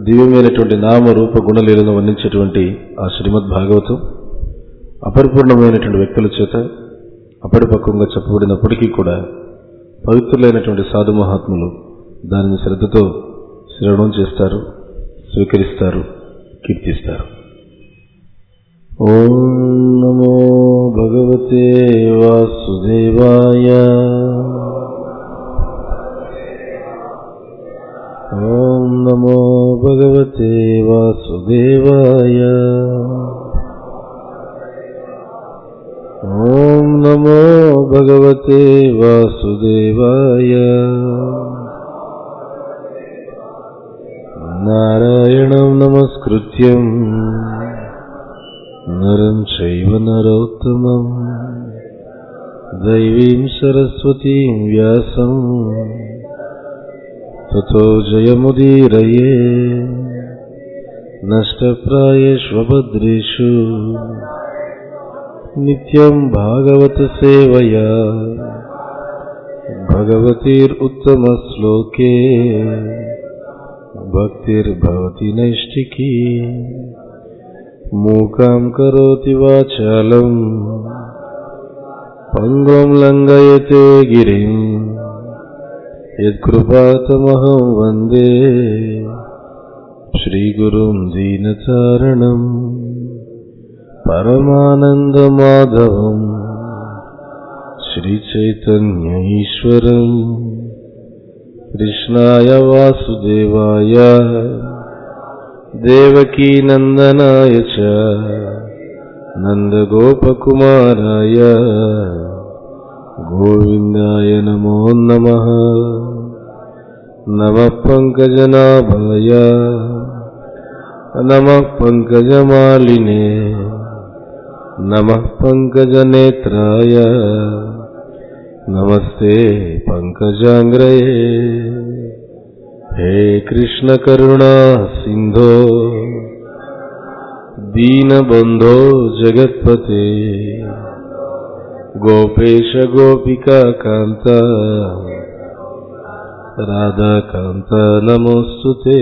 దివ్యమైనటువంటి నామ రూప గుణలీలను వర్ణించేటువంటి ఆ శ్రీమద్ భాగవతం అపరిపూర్ణమైనటువంటి వ్యక్తుల చేత అపరిపక్వంగా చెప్పబడినప్పటికీ కూడా పవిత్రులైనటువంటి సాధు మహాత్ములు దానిని శ్రద్ధతో శ్రవణం చేస్తారు స్వీకరిస్తారు కీర్తిస్తారు ఓం నమో భగవతే వాసుదేవాయ ఓం నమో భగవతే వాసుదేవాయ ఓం నమో భగవతే వాసుదేవాయ నారాయణం నమస్కృత్యం నరం చైవ నరోత్తమం దైవీం సరస్వతీం వ్యాసం తతో జయముదీరయే నష్టప్రాయేష్వభద్రేషు నిత్యం భాగవత సేవయా భగవతీరుత్తమశ్లోకే భక్తిర్భవతి నైష్టికీ మూకాం కరోతి వాచాలం పంగం లంఘయతే గిరిం యత్కృపాతమహం వందే శ్రీగురుం దీనచారణం పరమానందమాధవం శ్రీచైతన్య ఈశ్వరం కృష్ణాయ వాసుదేవాయ దేవకీనందనాయ చ నందగోపకుమారాయ గోవిందాయ నమో నమ నమ పంకజనాభాయ నమ పంకజమాలినే నమ పంకజనేత్రాయ నమస్తే పంకజాంగ్రయే హే కృష్ణ కరుణా సింధో దీనబంధో జగత్పతే గోపేశ గోపికా కాంత రాధాకాంత నమోస్తుతే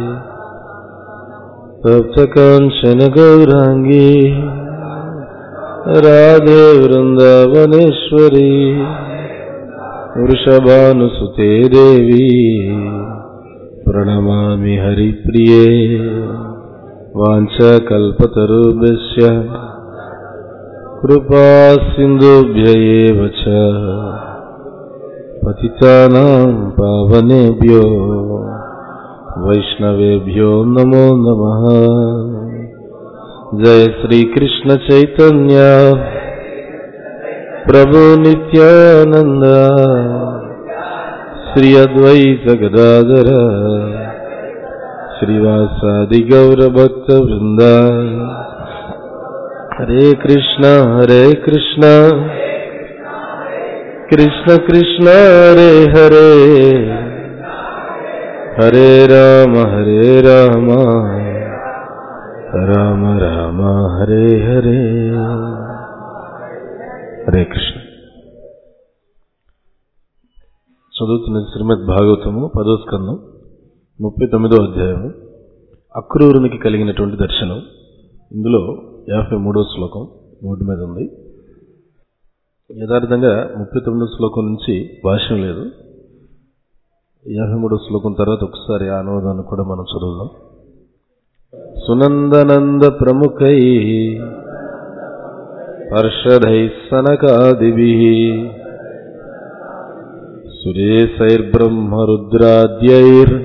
తప్తకాంచన గౌరాంగీ రాధే వృందావనేశ్వరీ వృషభానుసుతే దేవి ప్రణమామి హరిప్రియే వాంఛకల్పతరుభ్యశ్చ కృపా సింధుభ్య ఏవ చ పతితానాం పావనేభ్యో వైష్ణవేభ్యో నమో నమః జయ శ్రీకృష్ణ చైతన్య ప్రభు నిత్యానంద శ్రీ అద్వైత గదాధర శ్రీవాసాది గౌరభక్త వృంద హరే కృష్ణ హరే కృష్ణ కృష్ణ కృష్ణ హరే హరే హరే రామ హరే రామ రామ రామ హరే హరే హరే కృష్ణ చదువుతున్న శ్రీమద్ భాగవతము పదో స్కందం ముప్పై తొమ్మిదో అధ్యాయం అక్రూరునికి కలిగినటువంటి దర్శనం ఇందులో యాభై మూడో శ్లోకం నోటి మీద ఉంది యథార్థంగా ముప్పై తొమ్మిదో శ్లోకం నుంచి భాష్యం లేదు యాభై మూడో శ్లోకం తర్వాత ఒకసారి ఆ అనువాదాన్ని కూడా మనం చదువుదాం సునందనంద ప్రముఖై హర్షదై సనకాదిభి సురేశైర్బ్రహ్మరుద్రాద్యైర్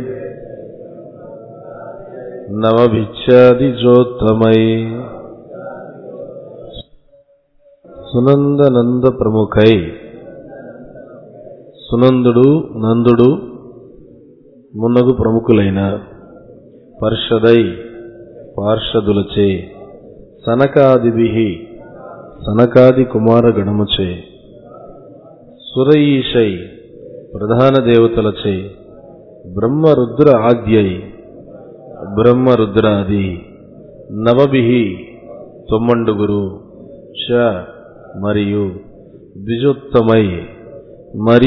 నవభిచ్చాదిజోత్తమై సునందనంద ప్రముఖై సునందుడు నందుడు మున్నగు ప్రముఖులైన పర్షదై పార్షదులచే సనకాదిభి సనకాది కుమార గణముచే సురయీషై ప్రధాన దేవతలచే బ్రహ్మరుద్ర ఆద్యై బ్రహ్మరుద్రాది నవభిహి తొమ్మండుగురు చ మరియు ద్విజోత్తమై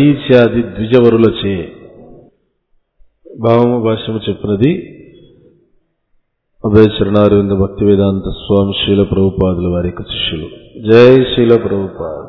మరీచాది ద్విజవరులచే భావము భాష్యము చెప్పినది అభయ శరణారవింద భక్తి వేదాంత స్వామి శీల ప్రభుపాదుల వారి యొక్క శిష్యులు జై శీల ప్రభుపాద్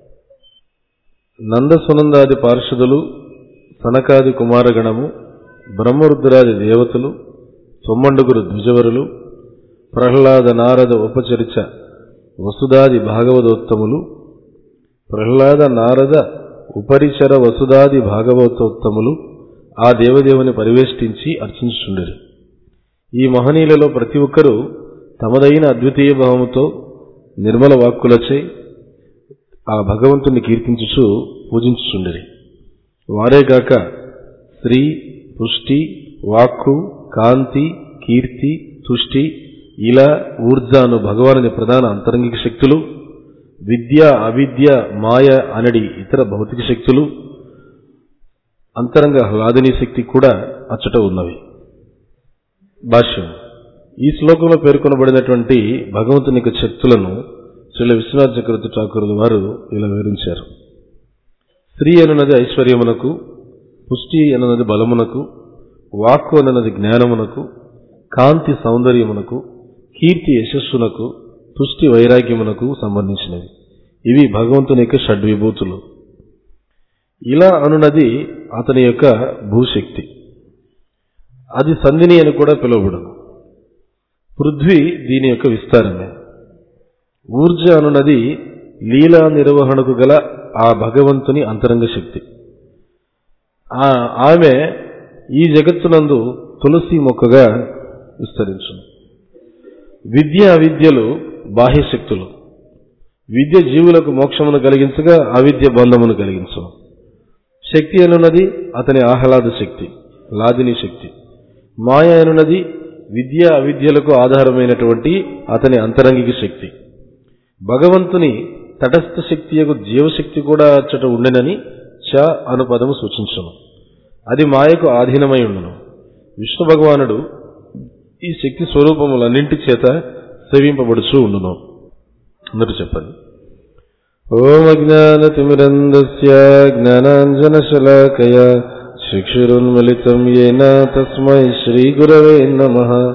నంద సునందాది పార్షదులు సనకాది కుమారగణము బ్రహ్మరుద్రాది దేవతలు తొమ్మండుగురు ద్విజవరులు ప్రహ్లాద నారద ఉపచరిచ వసుదాది భాగవతోత్తములు ప్రహ్లాద నారద ఉపరిచర వసుదాది భాగవతోత్తములు ఆ దేవదేవుని పరివేష్టించి అర్చించుండరు ఈ మహనీయులలో ప్రతి ఒక్కరూ తమదైన అద్వితీయ భావముతో నిర్మల వాక్కులచే ఆ భగవంతుని కీర్తించుచు పూజించుచుండరి వారేగాక శ్రీ పుష్టి వాక్కు కాంతి కీర్తి తుష్టి ఇలా ఊర్జ అను భగవానుని ప్రధాన అంతరంగిక శక్తులు విద్య అవిద్య మాయ అనడి ఇతర భౌతిక శక్తులు అంతరంగ హ్లాదిని శక్తి కూడా అచ్చట ఉన్నవి భాష్యం ఈ శ్లోకంలో పేర్కొనబడినటువంటి భగవంతుని యొక్క శక్తులను శ్రీల విశ్వనాథ్ చక్రవర్తి ఠాకూరుల వారు ఇలా వివరించారు స్త్రీ అనున్నది ఐశ్వర్యమునకు పుష్టి అనున్నది బలమునకు వాక్కు అనున్నది జ్ఞానమునకు కాంతి సౌందర్యమునకు కీర్తి యశస్సునకు తుష్టి వైరాగ్యమునకు సంబంధించినవి ఇవి భగవంతుని యొక్క షడ్విభూతులు ఇలా అనున్నది అతని యొక్క భూశక్తి అది సంధిని అని కూడా పిలువబడదు పృథ్వీ దీని యొక్క విస్తారమే ఊర్జ అనున్నది లీలా నిర్వహణకు గల ఆ భగవంతుని అంతరంగ శక్తి ఆ ఆమె ఈ జగత్తునందు తులసి మొక్కగా విస్తరించును విద్య అవిద్యలు బాహ్య శక్తులు విద్య జీవులకు మోక్షమును కలిగించగా అవిద్య బంధమును కలిగించు శక్తి అనున్నది అతని ఆహ్లాద శక్తి లాదిని శక్తి మాయ అనున్నది విద్య అవిద్యలకు ఆధారమైనటువంటి అతని అంతరంగిక శక్తి భగవంతుని తటస్థ శక్తి యొక్క జీవశక్తి కూడా అచ్చట ఉండెనని చ అను పదము సూచించను అది మాయకు ఆధీనమై ఉండును విష్ణు భగవానుడు ఈ శక్తి స్వరూపములన్నింటి చేత సేవింపబడుచూ ఉండును అందరూ చెప్పండి ఓం అజ్ఞానతిమిరందస్య జ్ఞానాంజనశలాకయ చక్షురున్మిళితం ఏన తస్మై శ్రీగురవే నమ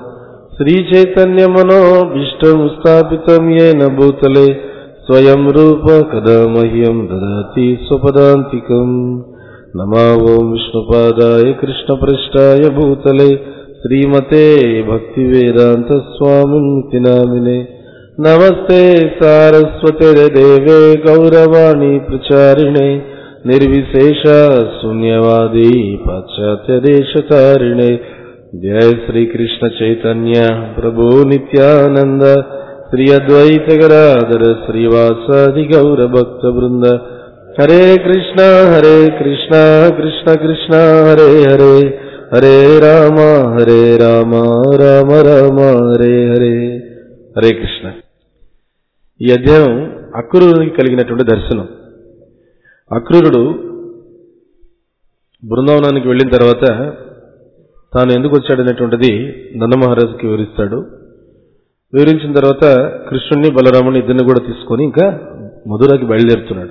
శ్రీచైతన్యమనోభీష్టం స్థాపితం ఏన భూతలే స్వయం రూప కదా మహ్యం దదాతి స్వపదాంతికం నమా ఓం విష్ణుపాదాయ కృష్ణపృష్టాయ భూతలే శ్రీమతే భక్తివేదాంత స్వామినితి నామినే నమస్తే సారస్వతే దేవే గౌరవాణి ప్రచారిణే నిర్విశేష శూన్యవాది పాశ్చాత్య దేశతారిణే జయ శ్రీకృష్ణ చైతన్య ప్రభు నిత్యానంద శ్రీ అద్వైత గరాధర శ్రీవాసాది గౌర భక్త బృంద హరే కృష్ణ హరే కృష్ణ కృష్ణ కృష్ణ హరే హరే హరే రామ హరే రామ రామ రామ హరే హరే హరే కృష్ణ ఈ అధ్యాయం అక్రూరునికి కలిగినటువంటి దర్శనం అక్రూరుడు బృందావనానికి వెళ్ళిన తర్వాత తాను ఎందుకు వచ్చాడనేటువంటిది నందమహారాజుకి వివరిస్తాడు వివరించిన తర్వాత కృష్ణుణ్ణి బలరాముని ఇద్దరిని కూడా తీసుకొని ఇంకా మధురాకి బయలుదేరుతున్నాడు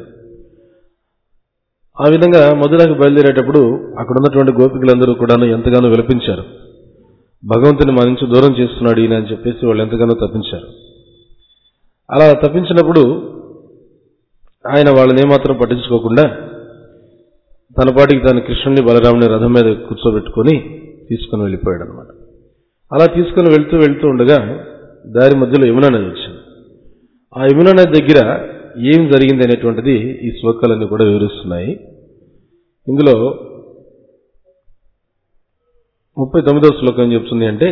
ఆ విధంగా మధురాకి బయలుదేరేటప్పుడు అక్కడ ఉన్నటువంటి గోపికలందరూ కూడాను ఎంతగానో విలపించారు భగవంతుని మా నుంచి దూరం చేస్తున్నాడు ఈయన అని చెప్పేసి వాళ్ళు ఎంతగానో తప్పించారు అలా తప్పించినప్పుడు ఆయన వాళ్ళని ఏమాత్రం పట్టించుకోకుండా తన పాటికి తాను కృష్ణుని బలరాముని రథం మీద కూర్చోబెట్టుకొని తీసుకుని వెళ్ళిపోయాడు అనమాట అలా తీసుకుని వెళ్తూ వెళ్తూ ఉండగా దారి మధ్యలో యమునా నది వచ్చింది ఆ యమునా నది దగ్గర ఏం జరిగింది అనేటువంటిది ఈ శ్లోకాలన్నీ కూడా వివరిస్తున్నాయి ఇందులో ముప్పై తొమ్మిదో శ్లోకం ఏం చెప్తుంది అంటే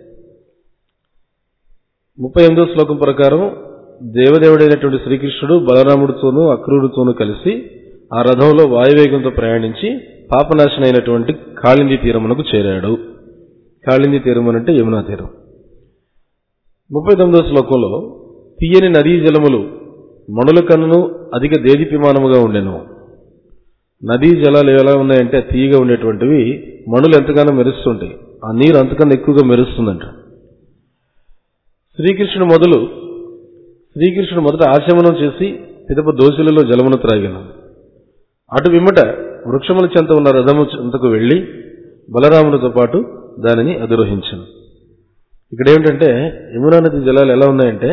ముప్పై ఎనిమిదో శ్లోకం ప్రకారం దేవదేవుడైనటువంటి శ్రీకృష్ణుడు బలరాముడితోనూ అక్రూరుతోనూ కలిసి ఆ రథంలో వాయువేగంతో ప్రయాణించి పాపనాశనైనటువంటి కాళింది తీరమునకు చేరాడు కాళింది తీరం అంటే యమునా తీరం ముప్పై తొమ్మిదో శ్లోకంలో తీయని నదీ జలములు మణుల కన్నును అధిక దేదీప్యమానముగా ఉండెను నదీ జలాలు ఎలా ఉన్నాయంటే తీయగా ఉండేటువంటివి మణులు ఎంతగానో మెరుస్తుంటాయి ఆ నీరు అంతకన్నా ఎక్కువగా మెరుస్తుందంట శ్రీకృష్ణుడు మొదలు శ్రీకృష్ణుడు మొదట ఆచమనం చేసి పిదప దోశలలో జలమును త్రాగిన అటు విమ్మట వృక్షముల చెంత ఉన్న రథము చెంతకు వెళ్లి బలరామునితో పాటు దానిని అధిరోహించను ఇక్కడ ఏమిటంటే యమునా నది జలాలు ఎలా ఉన్నాయంటే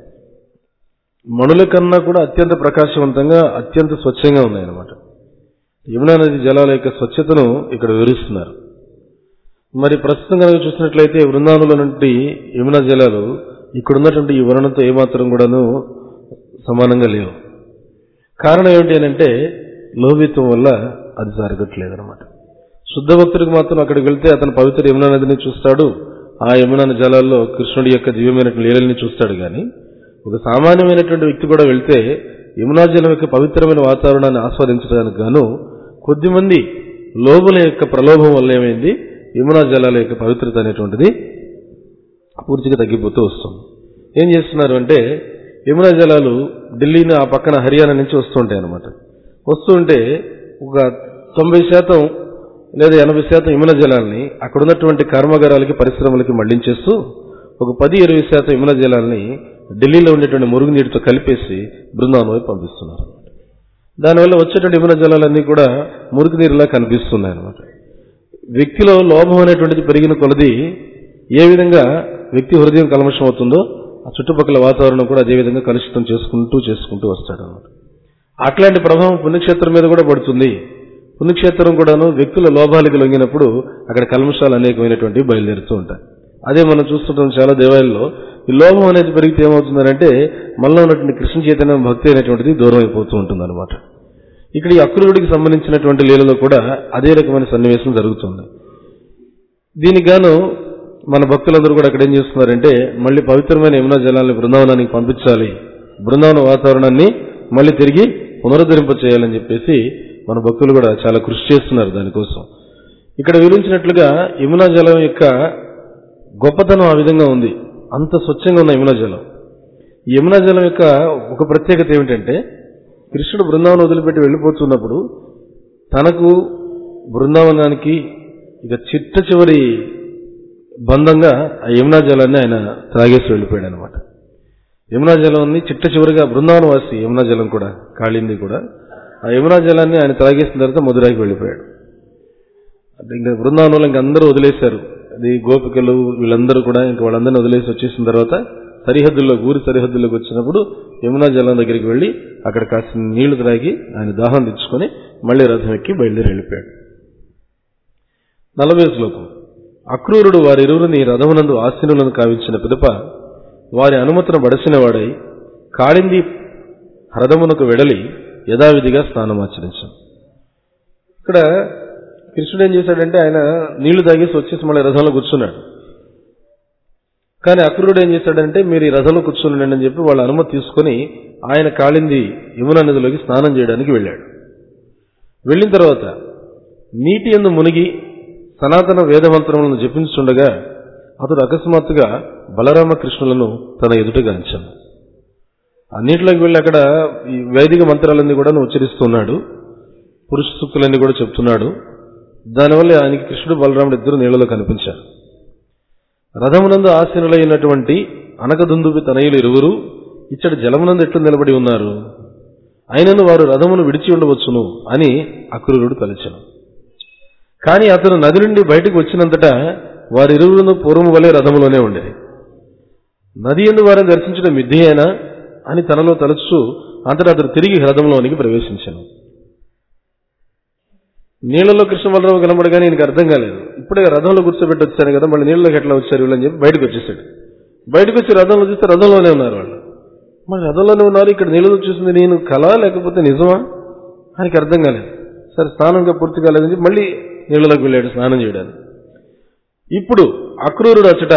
మణుల కన్నా కూడా అత్యంత ప్రకాశవంతంగా అత్యంత స్వచ్ఛంగా ఉన్నాయన్నమాట యమునా నది జలాల యొక్క స్వచ్ఛతను ఇక్కడ వివరిస్తున్నారు మరి ప్రస్తుతం కనుక చూసినట్లయితే బృందావనంలో నుండి యమునా జలాలు ఇక్కడ ఉన్నటువంటి ఈ వర్ణంతో ఏమాత్రం కూడాను సమానంగా లేవు కారణం ఏమిటి అని అంటే లోభిత్వం వల్ల అది జరగట్లేదు అనమాట శుద్ధ భక్తుడికి మాత్రం అక్కడికి వెళ్తే అతను పవిత్ర యమునా నదిని చూస్తాడు ఆ యమునా నది జలాల్లో కృష్ణుడి యొక్క దివ్యమైనటువంటి లీలల్ని చూస్తాడు కానీ ఒక సామాన్యమైనటువంటి వ్యక్తి కూడా వెళ్తే యమునా జలం యొక్క పవిత్రమైన వాతావరణాన్ని ఆస్వాదించడానికి గాను కొద్దిమంది లోబుల యొక్క ప్రలోభం వల్ల ఏమైంది యమునా జలాల యొక్క పవిత్రత అనేటువంటిది పూర్తిగా తగ్గిపోతూ వస్తుంది ఏం చేస్తున్నారు అంటే యమునా జలాలు ఢిల్లీని ఆ పక్కన హర్యానా నుంచి వస్తుంటాయి అనమాట వస్తుంటే ఒక తొంభై శాతం లేదా ఎనభై శాతం యమున జలాల్ని అక్కడ ఉన్నటువంటి కర్మాగారాలకి పరిశ్రమలకి మళ్లించేస్తూ ఒక పది ఇరవై శాతం యమున జలాల్ని ఢిల్లీలో ఉండేటువంటి మురుగునీటితో కలిపేసి బృందావనం వైపు పంపిస్తున్నారు దానివల్ల వచ్చేటువంటి యమున జలాలన్నీ కూడా మురికి నీరులా కనిపిస్తున్నాయి అనమాట వ్యక్తిలో లోభం అనేటువంటిది పెరిగిన కొలది ఏ విధంగా వ్యక్తి హృదయం కల్మషం అవుతుందో ఆ చుట్టుపక్కల వాతావరణం కూడా అదే విధంగా కలుషితం చేసుకుంటూ చేసుకుంటూ వస్తాడు అనమాట అట్లాంటి ప్రభావం పుణ్యక్షేత్రం మీద కూడా పడుతుంది పుణ్యక్షేత్రం కూడాను వ్యక్తుల లోభాలకి లొంగినప్పుడు అక్కడ కల్మషాలు అనేకమైనటువంటివి బయలుదేరుతూ ఉంటాయి అదే మనం చూస్తుంటాం చాలా దేవాలయాల్లో ఈ లోభం అనేది పెరిగితే ఏమవుతుందంటే మనలో ఉన్నటువంటి కృష్ణ చైతన్యం భక్తి అనేటువంటిది దూరం అయిపోతూ ఉంటుంది అనమాట ఇక్కడ ఈ అక్రూరుడికి సంబంధించినటువంటి లీలలో కూడా అదే రకమైన సన్నివేశం జరుగుతుంది దీనికి గాను మన భక్తులందరూ కూడా అక్కడ ఏం చేస్తున్నారంటే మళ్ళీ పవిత్రమైన యమునా జలాన్ని బృందావనానికి పంపించాలి బృందావన వాతావరణాన్ని మళ్ళీ తిరిగి పునరుద్ధరింప చేయాలని చెప్పేసి మన భక్తులు కూడా చాలా కృషి చేస్తున్నారు దానికోసం ఇక్కడ వివరించినట్లుగా యమునా జలం యొక్క గొప్పతనం ఆ విధంగా ఉంది అంత స్వచ్ఛంగా ఉన్న యమునా జలం ఈ యమునా జలం యొక్క ఒక ప్రత్యేకత ఏమిటంటే కృష్ణుడు బృందావనం వదిలిపెట్టి వెళ్ళిపోతున్నప్పుడు తనకు బృందావనానికి ఇక చిట్ట చివరి బంధంగా ఆ యమునా జలాన్ని ఆయన త్రాగేసి వెళ్ళిపోయాడు అనమాట యమునా జలాన్ని చిట్ట చివరిగా బృందావన వాసి యమునా జలం కూడా కాళింది కూడా ఆ యమునా జలాన్ని ఆయన త్రాగేసిన తర్వాత మధురాకి వెళ్ళిపోయాడు అంటే ఇంకా బృందావనంలో ఇంక అందరూ వదిలేశారు అది గోపికలు వీళ్ళందరూ కూడా ఇంకా వాళ్ళందరినీ వదిలేసి వచ్చేసిన తర్వాత సరిహద్దుల్లో ఊరి సరిహద్దుల్లోకి వచ్చినప్పుడు యమునా జలం దగ్గరికి వెళ్ళి అక్కడ కాసిన నీళ్లు త్రాగి ఆయన దాహం తెచ్చుకొని మళ్ళీ రథం ఎక్కి బయలుదేరి వెళ్ళిపోయాడు నలభై శ్లోకం అక్రూరుడు వారిరువురిని రథమునందు ఆశీనులను కావించిన పిదప వారి అనుమతును బడసినవాడై కాళింది హ్రదమునకు వెడలి యథావిధిగా స్నానమాచరించాడు ఇక్కడ కృష్ణుడు ఏం చేశాడంటే ఆయన నీళ్లు తాగేసి వచ్చేసి మళ్ళీ రథంలో కూర్చున్నాడు కానీ అక్రూరుడు ఏం చేశాడంటే మీరు ఈ రథంలో కూర్చున్నాడు అని చెప్పి వాళ్ళ అనుమతి తీసుకొని ఆయన కాళింది యమునా నదిలోకి స్నానం చేయడానికి వెళ్ళాడు వెళ్ళిన తర్వాత నీటి ఎందు మునిగి సనాతన వేదమంత్రములను జపించుండగా అతడు అకస్మాత్తుగా బలరామకృష్ణులను తన ఎదుటగాంచాను ఆ నీటిలోకి వెళ్ళి అక్కడ ఈ వైదిక మంత్రాలన్నీ కూడా ఉచ్చరిస్తున్నాడు పురుష సూక్తులన్నీ కూడా చెప్తున్నాడు దానివల్ల ఆయనకి కృష్ణుడు బలరాముడు ఇద్దరు నీళ్లలో కనిపించారు రథమునందు ఆసీనులైనటువంటి అనకదుందుబి తనయులు ఇరువురు ఇచ్చటి జలమునందు ఎట్లు నిలబడి ఉన్నారు అయినను వారు రథమును విడిచి ఉండవచ్చును అని అక్రూరుడు తలచను కానీ అతను నది నుండి బయటకు వచ్చినంతటా వారిరువురును పూర్వం వలె రథములోనే ఉండేది నది ఎందు వారిని దర్శించడం మిథ్యేనా అని తనలో తలుచు అంతటా అతడు తిరిగి రథంలోనికి ప్రవేశించాను నీళ్లలో కృష్ణ బలరావు కనబడగానే ఈయనకి అర్థం కాలేదు ఇప్పుడే రథంలో కూర్చోబెట్టి వచ్చాను కదా మళ్ళీ నీళ్ళలోకి ఎట్లా వచ్చారు వీళ్ళని చెప్పి బయటకు వచ్చేసాడు బయటకు వచ్చి రథంలో చూస్తే రథంలోనే ఉన్నారు వాళ్ళు మరి రథంలోనే ఉన్నారు ఇక్కడ నీళ్ళలో చూసింది నేను కళ లేకపోతే నిజమా ఆయనకి అర్థం కాలేదు సరే స్నానంగా పూర్తి కాలేదని చెప్పి మళ్ళీ నీళ్ళలోకి వెళ్ళాడు స్నానం చేయడానికి ఇప్పుడు అక్రూరుడు అచ్చట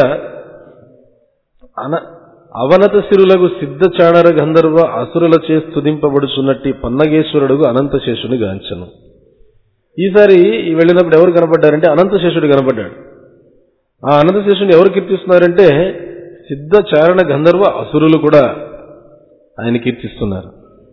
అన అవనత సిరులకు సిద్ధ చాణర గంధర్వ అసురులచే స్తుతింపబడుచున్నట్టి పన్నగేశ్వరుడు అనంతశేషుని గాంచను ఈసారి వెళ్ళినప్పుడు ఎవరు కనపడ్డారంటే అనంతశేషుడు కనపడ్డాడు ఆ అనంతశేషుని ఎవరు కీర్తిస్తున్నారంటే సిద్ధ చారణ గంధర్వ అసురులు కూడా ఆయన కీర్తిస్తున్నారు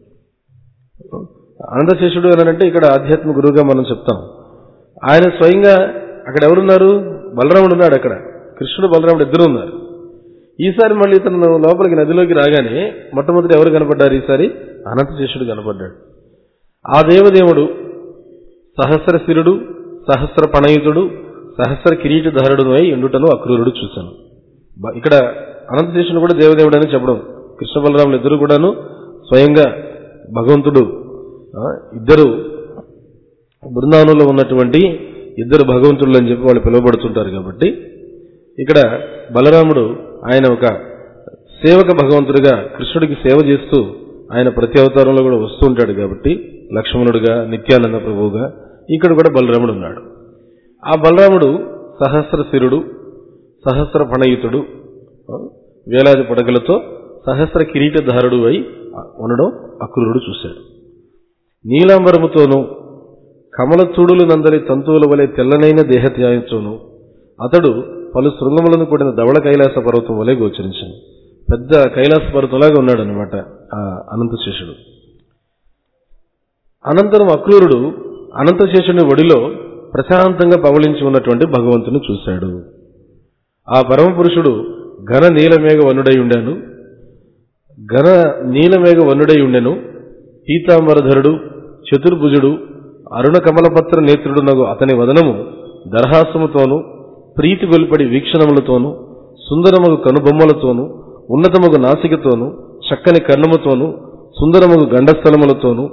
అనంతశేషుడు అని అంటే ఇక్కడ ఆధ్యాత్మిక గురువుగా మనం చెప్తాం ఆయన స్వయంగా అక్కడ ఎవరున్నారు బలరాముడు ఉన్నాడు అక్కడ కృష్ణుడు బలరాముడు ఇద్దరు ఉన్నారు ఈసారి మళ్ళీ ఇతను లోపలికి నదిలోకి రాగానే మొట్టమొదటి ఎవరు కనపడ్డారు ఈసారి అనంతశేషుడు కనపడ్డాడు ఆ దేవదేవుడు సహస్ర శిరుడు సహస్ర పణయుతుడు సహస్ర కిరీటధారుడు అయి ఎండుటను అక్రూరుడు చూశాను బ- ఇక్కడ అనంతశేషుని కూడా దేవదేవుడు అని చెప్పడం కృష్ణ బలరాములు ఇద్దరు కూడాను స్వయంగా భగవంతుడు ఆ, ఇద్దరు బృందావనంలో ఉన్నటువంటి ఇద్దరు భగవంతులు అని చెప్పి వాళ్ళు పిలువబడుతుంటారు కాబట్టి ఇక్కడ బలరాముడు ఆయన ఒక సేవక భగవంతుడిగా కృష్ణుడికి సేవ చేస్తూ ఆయన ప్రతి అవతారంలో కూడా వస్తూ ఉంటాడు కాబట్టి లక్ష్మణుడిగా నిత్యానంద ప్రభువుగా ఇక్కడ కూడా బలరాముడు ఉన్నాడు ఆ బలరాముడు సహస్ర శిరుడు సహస్ర ఫణయుతుడు ఆ, వేలాది పడగలతో సహస్ర కిరీటధారుడు అయి ఉండడం అక్రూరుడు చూశాడు నీలాంబరముతోనూ కమల చూడులు నందరి తంతువుల వలె తెల్లనైన దేహత్యాయంతోనూ అతడు పలు శృంగములను కూడిన ధవళ కైలాస పర్వతం వలె గోచరించాను పెద్ద కైలాస పర్వతంలాగా ఉన్నాడు అనమాట ఆ అనంతశేషుడు అనంతరం అక్రూరుడు అనంతశేషుని ఒడిలో ప్రశాంతంగా పవళించి ఉన్నటువంటి భగవంతుని చూశాడు ఆ పరమ పురుషుడు ఘన నీలమేఘ వనుడై ఉండాను ఘన నీలమేఘ వనుడై ఉండెను పీతాంబరధరుడు చతుర్భుజుడు అరుణ కమలపత్ర నేత్రుడు నగు అతని వదనము దర్హాసముతోను ప్రీతి గొల్పడి వీక్షణములతోను సుందరమగు కనుబొమ్మలతోను ఉన్నతమగు నాసికతోను చక్కని కర్ణముతోను సుందరమగు గండస్థలములతోను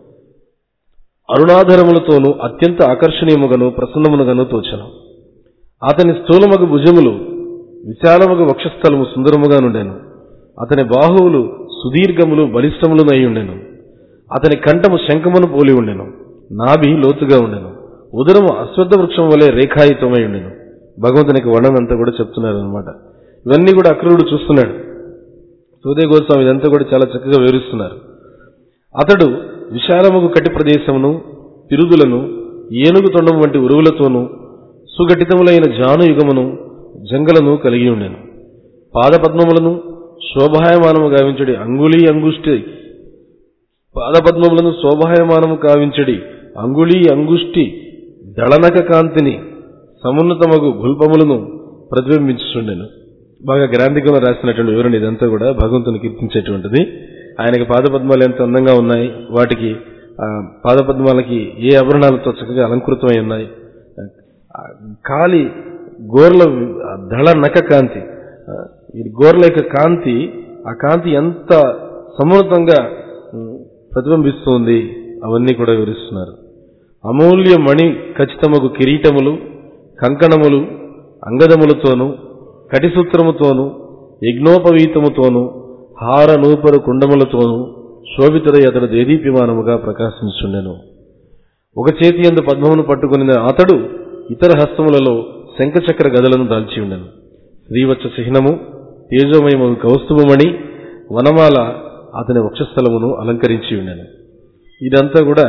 అరుణాధరములతోనూ అత్యంత ఆకర్షణీయముగను ప్రసన్నమునుగను తోచను అతని స్థూలమగు భుజములు విశాలమగు వక్షస్థలము సుందరముగా నుండెను అతని బాహువులు సుదీర్ఘములు బలిష్టములునై ఉండెను అతని కంఠము శంఖమును పోలి ఉండెను నాభి లోతుగా ఉండెను ఉదరము అశ్వత్థ వృక్షం వలె రేఖాయుతమై ఉండెను భగవంతునికి వర్ణనంతా కూడా చెప్తున్నారు అనమాట ఇవన్నీ కూడా అక్రూరుడు చూస్తున్నాడు సూర్య గోస్వామి ఇదంతా కూడా చాలా చక్కగా వివరిస్తున్నారు అతడు విశాలముగు కటి ప్రదేశమును పిరుదులను ఏనుగు తొండం వంటి ఉరువులతోనూ సుఘటితములైన జానుయుగమును జంగలను కలిగి ఉండెను పాదపద్మములను శోభాయమానము గావించడి అంగుళీ అంగుష్టి పాదపద్మములను శోభాయమానము కావించడి అంగుళీ అంగుష్టి దళనక కాంతిని సమున్నతమగు గుల్పములను ప్రతిబింబించుండెను బాగా గ్రాంధికంలో రాసినటువంటి వివరణ ఇదంతా కూడా భగవంతుని కీర్తించేటువంటిది ఆయనకి పాదపద్మాలు ఎంత అందంగా ఉన్నాయి వాటికి ఆ, పాదపద్మాలకి ఏ ఆభరణాలతో చక్కగా అలంకృతమై ఉన్నాయి ఆ, కాలి గోర్ల ఆ దళ నక కాంతి ఆ, ఈ గోర్ల యొక్క కాంతి ఆ కాంతి ఎంత సమున్నతంగా ఉమ్, ప్రతిబింబిస్తుంది అవన్నీ కూడా వివరిస్తున్నారు అమూల్య మణి ఖచ్చితముగు కిరీటములు కంకణములు అంగదములతోనూ కటిసూత్రముతోనూ యజ్ఞోపవీతముతోనూ హార నూపరు కుండములతోనూ శోభితుడై అతడు దేదీప్యమానముగా ప్రకాశించుండెను ఒక చేతి ఎందు పద్మమును పట్టుకుని అతడు ఇతర హస్తములలో శంఖచక్ర గదలను దాల్చి ఉండెను శ్రీవత్స చిహ్నము తేజోమయము కౌస్తుభమణి వనమాల అతని వక్షస్థలమును అలంకరించి ఉండెను ఇదంతా కూడా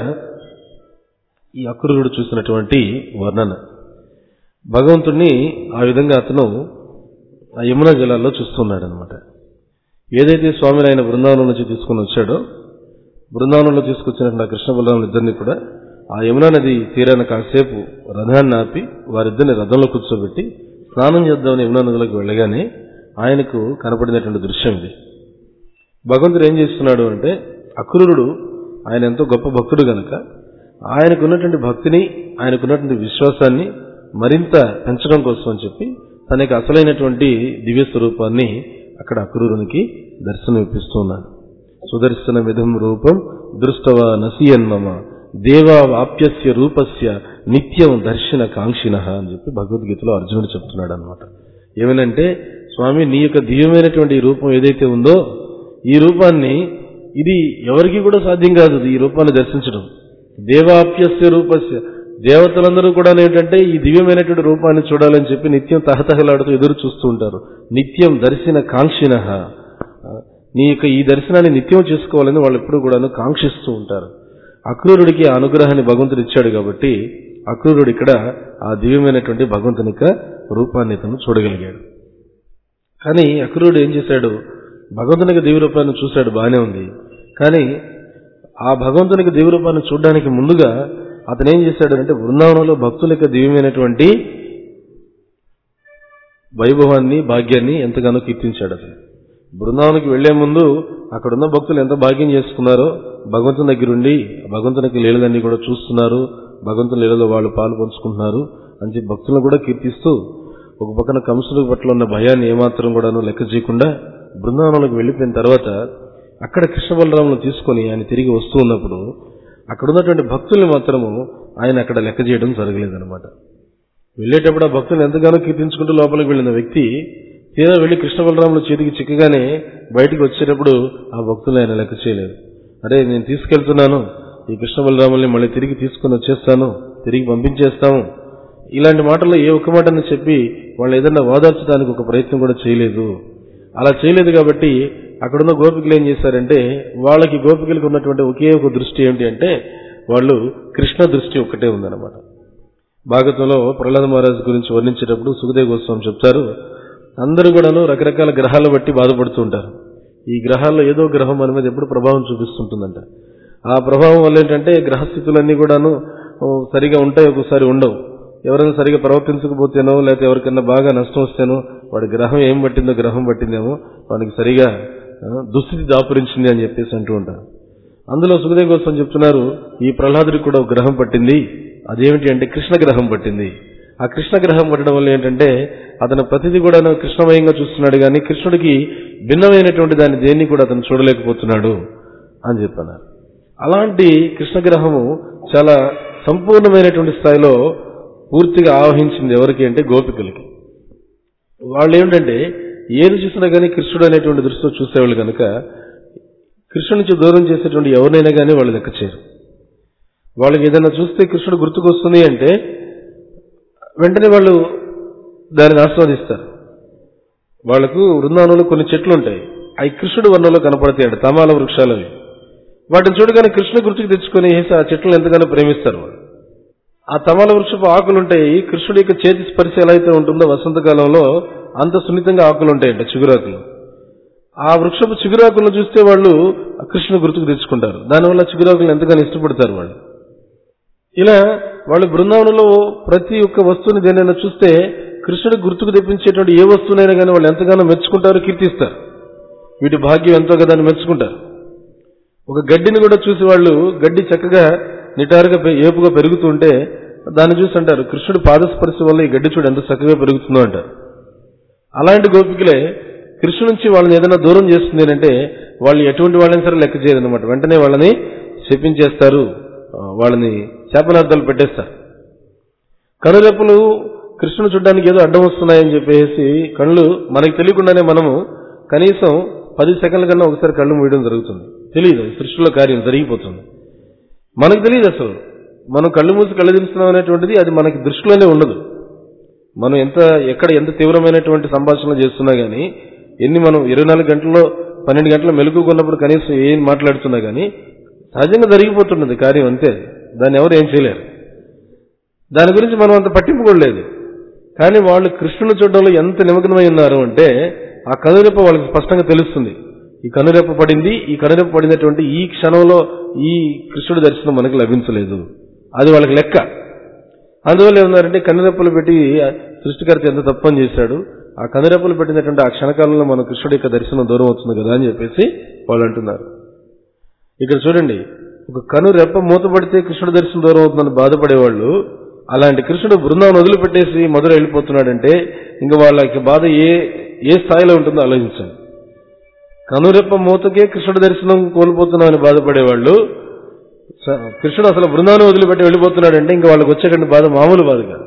ఈ అక్రూరుడు చూసినటువంటి వర్ణన భగవంతుణ్ణి ఆ విధంగా అతను ఆ యమునా జలాల్లో చూస్తున్నాడు అనమాట ఏదైతే స్వామిని ఆయన బృందావనం నుంచి తీసుకుని వచ్చాడో బృందావనంలో తీసుకొచ్చినటువంటి ఆ కృష్ణ బలరాములు ఇద్దరిని కూడా ఆ యమునా నది తీరాన కాసేపు రథాన్ని ఆపి వారిద్దరిని రథంలో కూర్చోబెట్టి స్నానం చేద్దామని యమునా నదిలోకి వెళ్ళగానే ఆయనకు కనపడినటువంటి దృశ్యం ఇది భగవంతుడు ఏం చేస్తున్నాడు అంటే అక్రూరుడు ఆయన ఎంతో గొప్ప భక్తుడు గనక ఆయనకున్నటువంటి భక్తిని ఆయనకున్నటువంటి విశ్వాసాన్ని మరింత పెంచడం కోసం అని చెప్పి తనకి అసలైనటువంటి దివ్య స్వరూపాన్ని అక్కడ అక్రూరునికి దర్శనం ఇప్పిస్తూ ఉన్నాడు సుదర్శన విధం రూపం దృష్టవ నసియన్మమ దేవాప్యస్య రూపస్య నిత్యం దర్శన కాంక్షిణ అని చెప్పి భగవద్గీతలో అర్జునుడు చెప్తున్నాడు అనమాట ఏమనంటే స్వామి నీ యొక్క దివ్యమైనటువంటి ఈ రూపం ఏదైతే ఉందో ఈ రూపాన్ని ఇది ఎవరికి కూడా సాధ్యం కాదు ఈ రూపాన్ని దర్శించడం దేవాప్యస్య రూపస్య దేవతలందరూ కూడా ఏంటంటే ఈ దివ్యమైనటువంటి రూపాన్ని చూడాలని చెప్పి నిత్యం తహతహలాడుతూ ఎదురు చూస్తూ ఉంటారు నిత్యం దర్శన కాంక్షిణ నీ యొక్క ఈ దర్శనాన్ని నిత్యం చేసుకోవాలని వాళ్ళు ఎప్పుడు కూడాను కాంక్షిస్తూ ఉంటారు అక్రూరుడికి ఆ అనుగ్రహాన్ని భగవంతుడు ఇచ్చాడు కాబట్టి అక్రూరుడు ఇక్కడ ఆ దివ్యమైనటువంటి భగవంతుని యొక్క రూపాన్ని తను చూడగలిగాడు కానీ అక్రూరుడు ఏం చేశాడు భగవంతునికి దివ్య రూపాన్ని చూశాడు బాగానే ఉంది కానీ ఆ భగవంతునికి దివ్య రూపాన్ని చూడడానికి ముందుగా అతను ఏం చేశాడు అంటే బృందావనంలో భక్తుల యొక్క దివ్యమైనటువంటి వైభవాన్ని భాగ్యాన్ని ఎంతగానో కీర్తించాడు అతను బృందావనానికి వెళ్లే ముందు అక్కడున్న భక్తులు ఎంత భాగ్యం చేసుకున్నారో భగవంతుని దగ్గరుండి భగవంతునికి లీలలన్నీ కూడా చూస్తున్నారు భగవంతుని లీలలో వాళ్ళు పాలు పంచుకుంటున్నారు అని చెప్పి భక్తులను కూడా కీర్తిస్తూ ఒక పక్కన కంసుడు పట్ల ఉన్న భయాన్ని ఏమాత్రం కూడాను లెక్క చేయకుండా బృందావనంలోకి వెళ్ళిపోయిన తర్వాత అక్కడ కృష్ణ బలరాములను తీసుకొని ఆయన తిరిగి వస్తూ ఉన్నప్పుడు అక్కడ ఉన్నటువంటి భక్తుల్ని మాత్రము ఆయన అక్కడ లెక్క చేయడం జరగలేదన్నమాట వెళ్ళేటప్పుడు ఆ భక్తులను ఎంతగానో కీర్తించుకుంటూ లోపలికి వెళ్ళిన వ్యక్తి తీరా వెళ్లి కృష్ణ బలరాముల చేతికి చిక్కగానే బయటికి వచ్చేటప్పుడు ఆ భక్తులు ఆయన లెక్క చేయలేదు అరే నేను తీసుకెళ్తున్నాను ఈ కృష్ణ బలరాముల్ని మళ్ళీ తిరిగి తీసుకుని వచ్చేస్తాను తిరిగి పంపించేస్తాము ఇలాంటి మాటల్లో ఏ ఒక్క మాటని చెప్పి వాళ్ళు ఏదన్నా ఓదార్చడానికి ఒక ప్రయత్నం కూడా చేయలేదు అలా చేయలేదు కాబట్టి అక్కడున్న గోపికలు ఏం చేశారంటే వాళ్ళకి గోపికలకు ఉన్నటువంటి ఒకే ఒక దృష్టి ఏంటి అంటే వాళ్ళు కృష్ణ దృష్టి ఒక్కటే ఉందన్నమాట భాగవతంలో ప్రహ్లాద మహారాజ్ గురించి వర్ణించేటప్పుడు సుఖదేవ్ గోస్వామి చెప్తారు అందరూ కూడాను రకరకాల గ్రహాల బట్టి బాధపడుతూ ఉంటారు ఈ గ్రహాల్లో ఏదో గ్రహం మన మీద ఎప్పుడు ప్రభావం చూపిస్తుంటుందంట ఆ ప్రభావం వల్ల ఏంటంటే గ్రహస్థితులన్నీ కూడాను ఓ, సరిగా ఉంటాయి ఒక్కోసారి ఉండవు ఎవరైనా సరిగా ప్రవర్తించకపోతేనో లేకపోతే ఎవరికైనా బాగా నష్టం వస్తేనో వాడి గ్రహం ఏం పట్టిందో గ్రహం పట్టిందేమో వాడికి సరిగా ఆ, దుస్థితి దాపురించింది అని చెప్పేసి అంటూ ఉంటారు అందులో సుఖదేవ్ కోసం చెప్తున్నారు ఈ ప్రహ్లాదుడికి కూడా ఒక గ్రహం పట్టింది అదేమిటి అంటే కృష్ణ గ్రహం పట్టింది ఆ కృష్ణ గ్రహం పట్టడం వల్ల ఏంటంటే అతను ప్రతిదీ కూడా కృష్ణమయంగా చూస్తున్నాడు కానీ కృష్ణుడికి భిన్నమైనటువంటి దాన్ని దేన్ని కూడా అతను చూడలేకపోతున్నాడు అని చెప్పన్నారు అలాంటి కృష్ణ గ్రహము చాలా సంపూర్ణమైనటువంటి స్థాయిలో పూర్తిగా ఆవహించింది ఎవరికి అంటే గోపికలకి వాళ్ళు ఏమిటంటే ఏది చూసినా కానీ కృష్ణుడు అనేటువంటి దృష్టితో చూసేవాళ్ళు కనుక కృష్ణుడి నుంచి దూరం చేసేటువంటి ఎవరినైనా కానీ వాళ్ళు లెక్క చేయరు వాళ్ళకి ఏదైనా చూస్తే కృష్ణుడు గుర్తుకొస్తుంది అంటే వెంటనే వాళ్ళు దానిని ఆస్వాదిస్తారు వాళ్లకు వృందావనంలో కొన్ని చెట్లు ఉంటాయి అవి కృష్ణుడు వర్ణంలో కనపడతాయి తమాల వృక్షాలు అవి వాటిని చూడగానే కృష్ణుడు గుర్తుకు తెచ్చుకొని వేసి ఆ చెట్లను ఎంతగానో ప్రేమిస్తారు వాళ్ళు ఆ తమాల వృక్షపు ఆకులు ఉంటాయి కృష్ణుడి యొక్క చేతి స్పర్శ ఎలా అయితే ఉంటుందో వసంతకాలంలో అంత సున్నితంగా ఆకులు ఉంటాయంట చిగురాకులు ఆ వృక్షపు చిగురాకులను చూస్తే వాళ్ళు ఆ కృష్ణుని గుర్తుకు తెచ్చుకుంటారు దానివల్ల చిగురాకులను ఎంతగానో ఇష్టపడతారు వాళ్ళు ఇలా వాళ్ళు బృందావనంలో ప్రతి ఒక్క వస్తువుని దేనైనా చూస్తే కృష్ణుడి గుర్తుకు తెప్పించేటువంటి ఏ వస్తువునైనా కానీ వాళ్ళు ఎంతగానో మెచ్చుకుంటారు కీర్తిస్తారు వీటి భాగ్యం ఎంతో కదా అని మెచ్చుకుంటారు ఒక గడ్డిని కూడా చూసి వాళ్ళు గడ్డి చక్కగా నిటారుగా పె- ఏపుగా పెరుగుతుంటే దాన్ని చూసి అంటారు కృష్ణుడి పాదస్పర్శ వల్ల ఈ గడ్డి చూడు ఎంత చక్కగా పెరుగుతుందో అంటారు అలాంటి గోపికలే కృష్ణు నుంచి వాళ్ళని ఏదైనా దూరం చేస్తుంది అంటే వాళ్ళు ఎటువంటి వాళ్ళని సరే లెక్క చేయరు అనమాట వెంటనే వాళ్ళని శపించేస్తారు ఆ, వాళ్ళని శాపనార్థాలు పెట్టేస్తారు కనురెప్పలు కృష్ణుని చూడడానికి ఏదో అడ్డం వస్తున్నాయని చెప్పేసి కళ్ళు మనకి తెలియకుండానే మనము కనీసం పది సెకండ్ల కన్నా ఒకసారి కళ్ళు మూయడం జరుగుతుంది తెలియదు సృష్టిలో కార్యం జరిగిపోతుంది మనకు తెలియదు అసలు మనం కళ్ళు మూసి కళ్ళు తెలుస్తున్నాం అనేటువంటిది అది మనకి దృష్టిలోనే ఉండదు మనం ఎంత ఎక్కడ ఎంత తీవ్రమైనటువంటి సంభాషణలు చేస్తున్నా గానీ ఎన్ని మనం ఇరవై నాలుగు గంటల్లో పన్నెండు గంటల మెలుగుకున్నప్పుడు కనీసం ఏం మాట్లాడుతున్నా గానీ సహజంగా జరిగిపోతున్నది కార్యం అంతే దాన్ని ఎవరు ఏం చేయలేరు దాని గురించి మనం అంత పట్టింపుకోలేదు కానీ వాళ్ళు కృష్ణుని చూడడంలో ఎంత నిమగ్నమై ఉన్నారు అంటే ఆ కనురెప్ప వాళ్ళకి స్పష్టంగా తెలుస్తుంది ఈ కనురెప్ప పడింది ఈ కనురెప్ప పడినటువంటి ఈ క్షణంలో ఈ కృష్ణుడి దర్శనం మనకు లభించలేదు అది వాళ్ళకి లెక్క అందువల్ల ఏమన్నారంటే కనురెప్పలు పెట్టి ఆ సృష్టికర్త ఎంత తప్పని చేశాడు ఆ కనురెప్పలు పెట్టినటువంటి ఆ క్షణకాలంలో మన కృష్ణుడి యొక్క దర్శనం దూరం అవుతుంది కదా అని చెప్పేసి వాళ్ళు అంటున్నారు ఇక్కడ చూడండి ఒక కను రెప్ప మూతపడితే కృష్ణుడి దర్శనం దూరం అవుతుందని బాధపడేవాళ్ళు అలాంటి కృష్ణుడు బృందాన్ని వదిలిపెట్టేసి మధుర వెళ్ళిపోతున్నాడంటే ఇంకా వాళ్ళకి బాధ ఏ ఏ స్థాయిలో ఉంటుందో ఆలోచించండి కనురెప్ప మూతకే కృష్ణుడి దర్శనం కోల్పోతున్నామని బాధపడేవాళ్ళు స- కృష్ణుడు అసలు బృందాన్ని వదిలిపెట్టి వెళ్ళిపోతున్నాడంటే ఇంకా వాళ్ళకి వచ్చేటువంటి బాధ మామూలు బాధ కాదు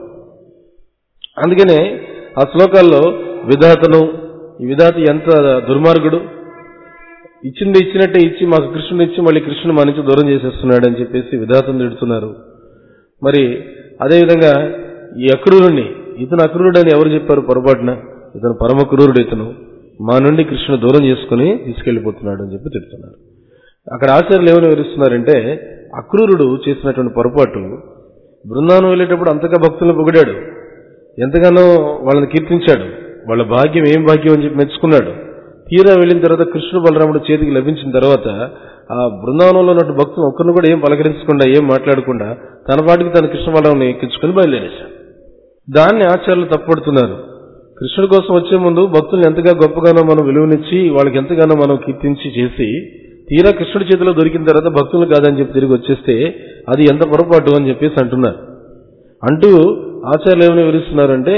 అందుకనే ఆ శ్లోకాల్లో విధాతను ఈ విధాత ఎంత దుర్మార్గుడు ఇచ్చింది ఇచ్చినట్టే ఇచ్చి మాకు కృష్ణుని ఇచ్చి మళ్ళీ కృష్ణుని మా నుంచి దూరం చేసేస్తున్నాడు అని చెప్పేసి విధాతం తిడుతున్నారు మరి అదేవిధంగా ఈ అక్రూరుణ్ణి ఇతను అక్రూరుడు అని ఎవరు చెప్పారు పొరపాటున ఇతను పరమ క్రూరుడు ఇతను మా నుండి కృష్ణుని దూరం చేసుకుని తీసుకెళ్లిపోతున్నాడు అని చెప్పి తిడుతున్నారు అక్కడ ఆచార్యులు ఏమని వివరిస్తున్నారంటే అక్రూరుడు చేసినటువంటి పొరపాటు బృందావనం వెళ్ళేటప్పుడు అంతగా భక్తులను పొగిడాడు ఎంతగానో వాళ్ళని కీర్తించాడు వాళ్ళ భాగ్యం ఏం భాగ్యం అని చెప్పి మెచ్చుకున్నాడు తీరా వెళ్ళిన తర్వాత కృష్ణుడు బలరాముడు చేతికి లభించిన తర్వాత ఆ బృందావనంలో ఉన్న భక్తులు ఒక్కరిని కూడా ఏం పలకరించకుండా ఏం మాట్లాడకుండా తన పాటికి తన కృష్ణ బలరాముని ఎక్కించుకుని బయలుదేరేశాడు దాన్ని ఆచార్యులు తప్పుపడుతున్నారు కృష్ణుడి కోసం వచ్చే ముందు భక్తుల్ని ఎంతగా గొప్పగానో మనం విలువనిచ్చి వాళ్ళకి ఎంతగానో మనం కీర్తించి చేసి తీరా కృష్ణుడి చేతిలో దొరికిన తర్వాత భక్తులు కాదని చెప్పి తిరిగి వచ్చేస్తే అది ఎంత పొరపాటు అని చెప్పేసి అంటున్నారు అంటూ ఆచార్యులు ఏమని వివరిస్తున్నారంటే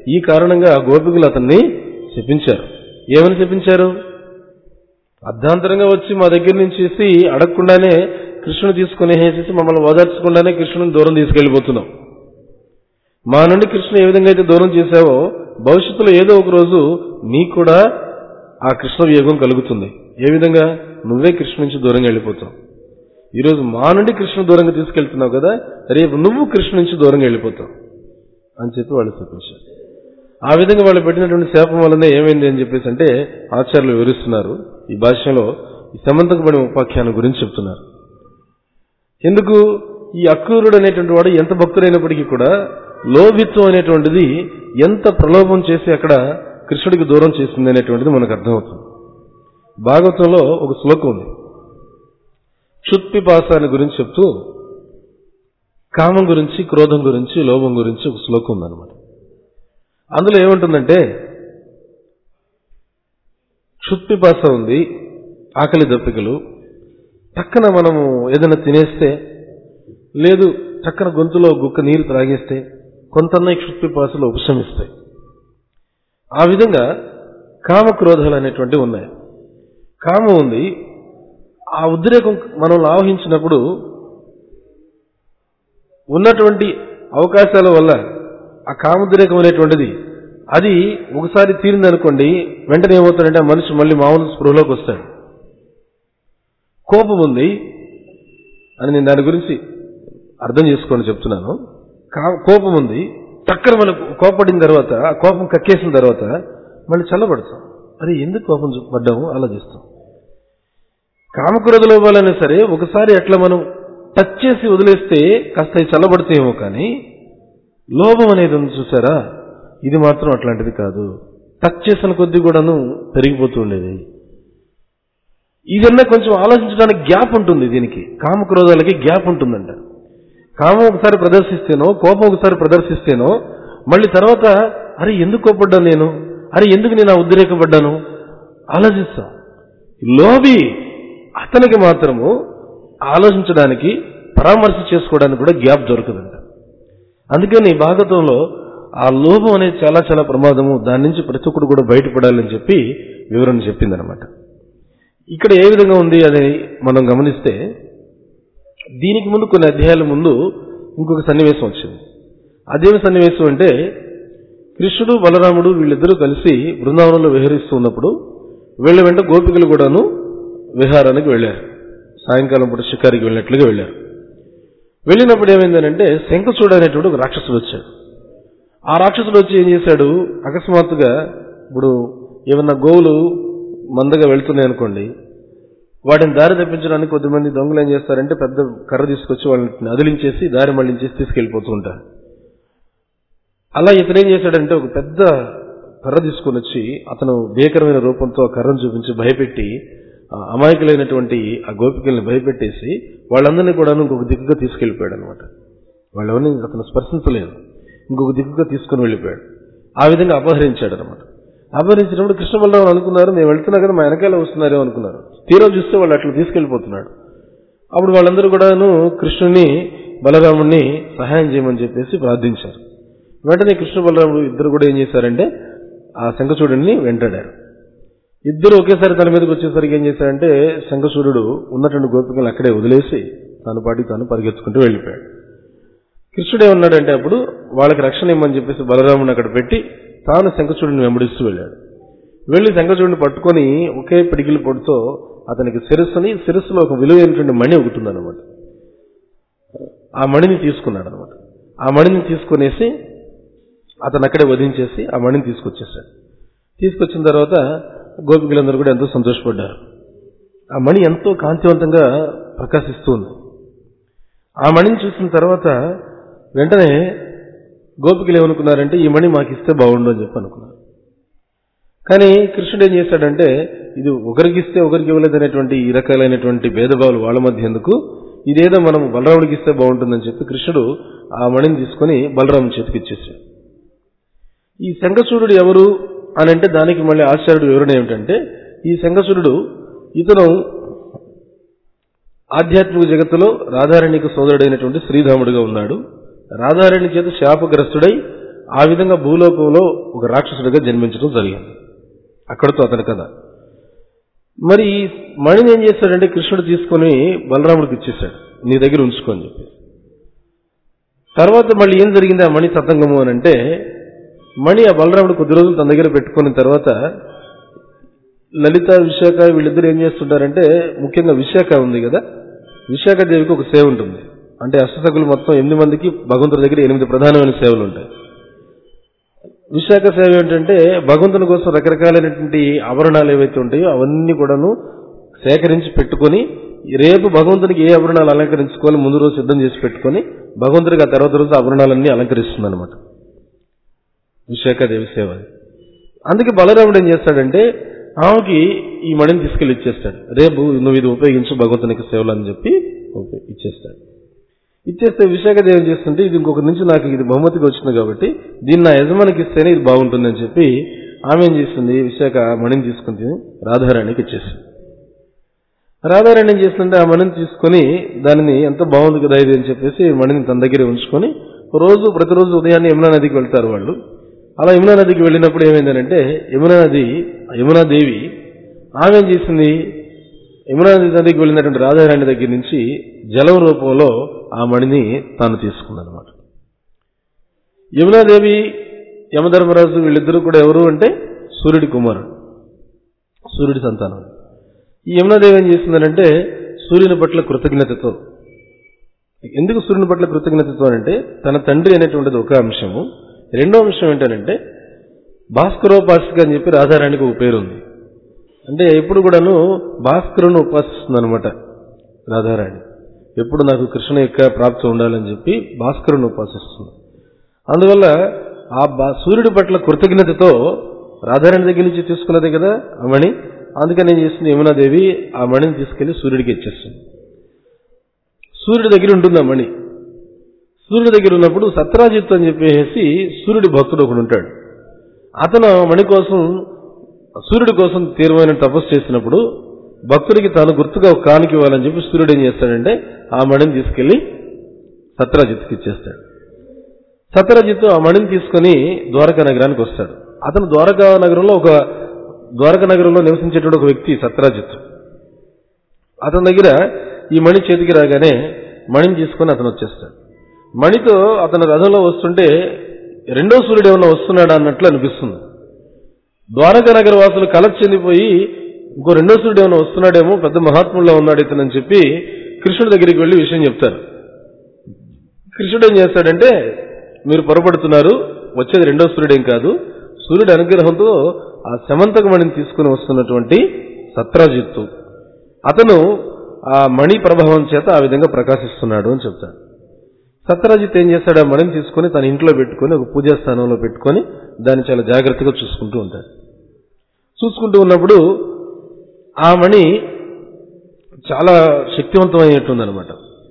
ఈ కారణంగా ఆ గోపికలు అతన్ని శపించారు ఏమని శపించారు అర్ధాంతరంగా వచ్చి మా దగ్గర నుంచి చేసి అడగకుండానే కృష్ణుని తీసుకుని వేసేసి మమ్మల్ని ఓదార్చకుండానే కృష్ణుని దూరం తీసుకెళ్లిపోతున్నాం మా నుండి కృష్ణ ఏ విధంగా అయితే దూరం చేశావో భవిష్యత్తులో ఏదో ఒక రోజు నీకు కూడా ఆ కృష్ణ వియోగం కలుగుతుంది ఏ విధంగా నువ్వే కృష్ణ నుంచి దూరంగా వెళ్ళిపోతావు ఈరోజు మా నుండి కృష్ణ దూరంగా తీసుకెళ్తున్నావు కదా రేపు నువ్వు కృష్ణ నుంచి దూరంగా వెళ్ళిపోతావు అని చెప్పి వాళ్ళు చెప్పించారు ఆ విధంగా వాళ్ళు పెట్టినటువంటి శాపం వల్లనే ఏమైంది అని చెప్పేసి అంటే ఆచార్యులు వివరిస్తున్నారు ఈ భాష్యంలో ఈ సమంతకపడి ఉపాఖ్యానం గురించి చెప్తున్నారు ఎందుకు ఈ అక్రూరుడు అనేటువంటి వాడు ఎంత భక్తుడైనప్పటికీ కూడా లోభిత్వం అనేటువంటిది ఎంత ప్రలోభం చేసి అక్కడ కృష్ణుడికి దూరం చేసింది అనేటువంటిది మనకు అర్థమవుతుంది భాగవతంలో ఒక శ్లోకం ఉంది క్షుత్పిపాసాన్ని గురించి చెప్తూ కామం గురించి క్రోధం గురించి లోభం గురించి ఒక శ్లోకం ఉందన్నమాట అందులో ఏముంటుందంటే క్షుత్పిపాస ఉంది ఆకలి దప్పికలు టక్కన మనము ఏదైనా తినేస్తే లేదు టక్కన గొంతులో గుక్క నీరు త్రాగేస్తే కొంతన్న ఈ క్షుత్పిపాసలు ఉపశమిస్తాయి ఆ విధంగా కామక్రోధాలు అనేటువంటివి ఉన్నాయి కామం ఉంది ఆ ఉద్రేకం మనం ఆవహించినప్పుడు ఉన్నటువంటి అవకాశాల వల్ల ఆ కామోద్రేకం అనేటువంటిది అది ఒకసారి తీరిందనుకోండి వెంటనే ఏమవుతాడంటే ఆ మనిషి మళ్ళీ మామూలు స్పృహలోకి వస్తాడు కోపం ఉంది అని నేను దాని గురించి అర్థం చేసుకోండి చెప్తున్నాను కా- కోపం ఉంది టక్కన మనకు కోపడిన తర్వాత ఆ కోపం కక్కేసిన తర్వాత మళ్ళీ చల్లబడతాం అరే ఎందుకు కోపం చూ- పడ్డాము ఆలోచిస్తాం కామక్రోధ లోపాలైనా సరే ఒకసారి అట్లా మనం టచ్ చేసి వదిలేస్తే కాస్త అవి చల్లబడతాయేమో కానీ లోభం అనేది ఉంది చూసారా ఇది మాత్రం అట్లాంటిది కాదు టచ్ చేసిన కొద్దీ కూడాను పెరిగిపోతూ ఉండేది ఇదన్నా కొంచెం ఆలోచించడానికి గ్యాప్ ఉంటుంది దీనికి కామక్రోధాలకి గ్యాప్ ఉంటుందంట కామం ఒకసారి ప్రదర్శిస్తేనో కోపం ఒకసారి ప్రదర్శిస్తేనో మళ్ళీ తర్వాత అరే ఎందుకు కోపడ్డాను నేను అరే ఎందుకు నేను ఆ ఉద్రేకపడ్డాను ఆలోచిస్తాం లోబి అతనికి మాత్రము ఆలోచించడానికి పరామర్శ చేసుకోవడానికి కూడా గ్యాప్ దొరకదంట అందుకని భాగవతంలో ఆ లోభం అనేది చాలా చాలా ప్రమాదము దాని నుంచి ప్రతి ఒక్కడు కూడా బయటపడాలని చెప్పి వివరణ చెప్పిందనమాట ఇక్కడ ఏ విధంగా ఉంది అని మనం గమనిస్తే దీనికి ముందు కొన్ని అధ్యాయాల ముందు ఇంకొక సన్నివేశం వచ్చింది అదేమి సన్నివేశం అంటే కృష్ణుడు బలరాముడు వీళ్ళిద్దరూ కలిసి బృందావనంలో విహరిస్తూ ఉన్నప్పుడు వీళ్ళ వెంట గోపికలు కూడాను విహారానికి వెళ్ళారు సాయంకాలం పూట షికారికి వెళ్ళినట్లుగా వెళ్ళారు వెళ్ళినప్పుడు ఏమైందనంటే శంఖచూడ అనేటువంటి ఒక రాక్షసుడు వచ్చాడు ఆ రాక్షసుడు వచ్చి ఏం చేశాడు అకస్మాత్తుగా ఇప్పుడు ఏమన్నా గోవులు మందగా వెళ్తున్నాయి అనుకోండి వాటిని దారి తప్పించడానికి కొద్దిమంది దొంగలు ఏం చేస్తారంటే పెద్ద కర్ర తీసుకొచ్చి వాళ్ళని అదిలించేసి దారి మళ్లించేసి తీసుకెళ్లిపోతూ ఉంటారు అలా ఇతను ఏం చేశాడంటే ఒక పెద్ద కర్ర తీసుకొని వచ్చి అతను భీకరమైన రూపంతో ఆ కర్రను చూపించి భయపెట్టి ఆ అమాయకులైనటువంటి ఆ గోపికల్ని భయపెట్టేసి వాళ్ళందరినీ కూడా ఇంకొక దిక్కుగా తీసుకెళ్లిపోయాడు అనమాట వాళ్ళెవరిని అతను స్పర్శించలేదు ఇంకొక దిక్కుగా తీసుకుని వెళ్ళిపోయాడు ఆ విధంగా అపహరించాడు అనమాట అపహరించినప్పుడు కృష్ణ బలరావు అనుకున్నారు నేను వెళ్తున్నా కదా మా వెనకాల వస్తున్నారేమో అనుకున్నారు తీరా చూస్తే వాళ్ళు అట్లా తీసుకెళ్లిపోతున్నాడు అప్పుడు వాళ్ళందరూ కూడాను కృష్ణుని బలరాముణ్ణి సహాయం చేయమని చెప్పేసి ప్రార్థించారు వెంటనే కృష్ణ బలరాముడు ఇద్దరు కూడా ఏం చేశారంటే ఆ శంఖచూడుని వెంటాడారు ఇద్దరు ఒకేసారి తన మీదకి వచ్చేసరికి ఏం చేశారంటే శంఖసూర్యుడు ఉన్నటువంటి గోపికలను అక్కడే వదిలేసి తన పాటికి తాను పరిగెత్తుకుంటూ వెళ్ళిపోయాడు కృష్ణుడు ఏమన్నాడంటే అప్పుడు వాళ్ళకి రక్షణ ఇమ్మని చెప్పేసి బలరాముని అక్కడ పెట్టి తాను శంఖచూడిని వెంబడిస్తూ వెళ్ళాడు వెళ్లి శంఖచూడిని పట్టుకొని ఒకే పిడికిలి పొడితో అతనికి శిరస్సుని శిరస్సులో ఒక విలువైనటువంటి మణి ఒకటి ఉందన్నమాట ఆ మణిని తీసుకున్నాడు అనమాట ఆ మణిని తీసుకునేసి అతను అక్కడే వధించేసి ఆ మణిని తీసుకొచ్చేసాడు తీసుకొచ్చిన తర్వాత గోపికలందరూ కూడా ఎంతో సంతోషపడ్డారు ఆ మణి ఎంతో కాంతివంతంగా ప్రకాశిస్తుంది ఆ మణిని చూసిన తర్వాత వెంటనే గోపికలు ఏమనుకున్నారంటే ఈ మణి మాకు ఇస్తే బాగుండు అని చెప్పి అనుకున్నారు కానీ కృష్ణుడు ఏం చేశాడంటే ఇది ఒకరికి ఇస్తే ఒకరికి ఇవ్వలేదు అనేటువంటి ఈ రకాలైనటువంటి భేదభావాలు వాళ్ళ మధ్య ఎందుకు ఇదేదో మనం బలరాముడికి ఇస్తే బాగుంటుందని చెప్పి కృష్ణుడు ఆ మణిని తీసుకొని బలరాముని చేతికి ఇచ్చేసాడు ఈ శంఖసూర్యుడు ఎవరు అని అంటే దానికి మళ్ళీ ఆచార్యుడు వివరణ ఏమిటంటే ఈ శంఖసూర్యుడు ఇతను ఆధ్యాత్మిక జగత్తులో రాధారాణికి సోదరుడైనటువంటి శ్రీధాముడిగా ఉన్నాడు రాధారాణి చేత శాపగ్రస్తుడై ఆ విధంగా భూలోకంలో ఒక రాక్షసుడిగా జన్మించడం జరిగింది అక్కడతో అతని కథ మరి ఈ మణిని ఏం చేశాడంటే కృష్ణుడు తీసుకొని బలరాముడికి ఇచ్చేశాడు నీ దగ్గర ఉంచుకో అని చెప్పి తర్వాత మళ్ళీ ఏం జరిగింది ఆ మణి తతంగము అని అంటే మణి ఆ బలరాముడు కొద్ది రోజులు తన దగ్గర పెట్టుకున్న తర్వాత లలిత విశాఖ వీళ్ళిద్దరు ఏం చేస్తుంటారంటే ముఖ్యంగా విశాఖ ఉంది కదా విశాఖ దేవికి ఒక సేవ ఉంటుంది అంటే అష్టసకులు మొత్తం ఎనిమిది మందికి భగవంతుడి దగ్గర ఎనిమిది ప్రధానమైన సేవలు ఉంటాయి విశాఖ సేవ ఏంటంటే భగవంతుని కోసం రకరకాలైనటువంటి ఆభరణాలు ఏవైతే ఉంటాయో అవన్నీ కూడాను సేకరించి పెట్టుకొని రేపు భగవంతునికి ఏ ఆభరణాలు అలంకరించుకోవాలి ముందు రోజు సిద్ధం చేసి పెట్టుకొని భగవంతుడికి ఆ తర్వాత రోజు ఆభరణాలన్నీ అలంకరిస్తుంది అనమాట విశాఖదేవి సేవ అది. అందుకే బలరాముడు ఏం చేస్తాడంటే ఆమెకి ఈ మణిని తీసుకెళ్లి ఇచ్చేస్తాడు రేపు నువ్వు ఇది ఉపయోగించు భగవంతునికి సేవలు అని చెప్పి ఉప- ఇచ్చేస్తాడు ఇచ్చేస్తే విశాఖదేవి ఏం చేస్తుంటే ఇది ఇంకొక నుంచి నాకు ఇది బహుమతిగా వచ్చింది కాబట్టి దీన్ని నా యజమానికి ఇస్తేనే ఇది బాగుంటుందని చెప్పి ఆమె ఏం చేస్తుంది విశాఖ ఆ మణిని తీసుకుని రాధారాణికి ఇచ్చేసింది రాధారాణి ఏం చేస్తుంటే ఆ మణిని తీసుకొని దానిని ఎంత బాగుంది కదా ఇది అని చెప్పేసి ఈ మణిని తన దగ్గర ఉంచుకొని రోజు ప్రతిరోజు ఉదయాన్నే యమునా నదికి వెళ్తారు వాళ్ళు అలా యమునా నదికి వెళ్ళినప్పుడు ఏమైందనంటే యమునా నది యమునా దేవి ఆమె ఏం చేసింది యమునా నదికి వెళ్ళినటువంటి రాధారాణి దగ్గర నుంచి జలం రూపంలో ఆ మణిని తాను తీసుకుందనమాట యమునాదేవి యమధర్మరాజు వీళ్ళిద్దరూ కూడా ఎవరు అంటే సూర్యుడి కుమారుడు సూర్యుడి సంతానం ఈ యమునాదేవి ఏం చేసిందనంటే సూర్యుని పట్ల కృతజ్ఞతతో ఎందుకు సూర్యుని పట్ల కృతజ్ఞతతో అంటే తన తండ్రి అనేటువంటిది ఒక అంశము రెండో అంశం ఏంటంటే భాస్కరోపాసిక అని చెప్పి రాధారాణికి ఒక పేరు ఉంది అంటే ఎప్పుడు కూడాను భాస్కరుని ఉపాసిస్తుంది అనమాట రాధారాణి ఎప్పుడు నాకు కృష్ణ యొక్క ప్రాప్తి ఉండాలని చెప్పి భాస్కరుని ఉపాసిస్తుంది అందువల్ల ఆ బా- సూర్యుడి పట్ల కృతజ్ఞతతో రాధారాణి దగ్గర నుంచి తీసుకున్నదే కదా ఆ మణి అందుకని ఏం చేస్తుంది యమునాదేవి ఆ మణిని తీసుకెళ్లి సూర్యుడికి ఇచ్చేస్తుంది సూర్యుడి దగ్గర ఉంటుంది ఆ మణి సూర్యుడి దగ్గర ఉన్నప్పుడు సత్రాజిత్ అని చెప్పేసి సూర్యుడి భక్తుడు ఒకడు ఉంటాడు అతను ఆ మణి కోసం సూర్యుడి కోసం తీవ్రమైన తపస్సు చేసినప్పుడు భక్తుడికి తాను గుర్తుగా ఒక కానుక ఇవ్వాలని చెప్పి సూర్యుడు ఏం చేస్తాడంటే ఆ మణిని తీసుకెళ్లి సత్రాజిత్కి ఇచ్చేస్తాడు సత్రజిత్ ఆ మణిని తీసుకొని ద్వారకా నగరానికి వస్తాడు అతను ద్వారకా నగరంలో ఒక ద్వారకా నగరంలో నివసించేటువంటి ఒక వ్యక్తి సత్రాజిత్ అతని దగ్గర ఈ మణి చేతికి రాగానే మణిని తీసుకొని అతను వచ్చేస్తాడు మణితో అతను రథంలో వస్తుంటే రెండో సూర్యుడు ఏమన్నా వస్తున్నాడా అన్నట్లు అనిపిస్తుంది ద్వారకా నగర వాసులు కలత చెందిపోయి ఇంకో రెండో సూర్యుడు ఏమైనా వస్తున్నాడేమో పెద్ద మహాత్ముల్లో ఉన్నాడు ఇతనని చెప్పి కృష్ణుడి దగ్గరికి వెళ్లి విషయం చెప్తారు కృష్ణుడు ఏం చేస్తాడంటే మీరు పొరపడుతున్నారు వచ్చేది రెండో సూర్యుడేం కాదు సూర్యుడి అనుగ్రహంతో ఆ శమంతక మణిని తీసుకుని వస్తున్నటువంటి సత్రాజిత్తు అతను ఆ మణి ప్రభావం చేత ఆ విధంగా ప్రకాశిస్తున్నాడు అని చెప్తాడు సత్రాజిత్ ఏం చేస్తాడు ఆ మణిని తీసుకొని తన ఇంట్లో పెట్టుకొని ఒక పూజా స్థానంలో పెట్టుకొని దాన్ని చాలా జాగ్రత్తగా చూసుకుంటూ ఉంటాడు చూసుకుంటూ ఉన్నప్పుడు ఆ మణి చాలా శక్తివంతమైనట్టుందనమాట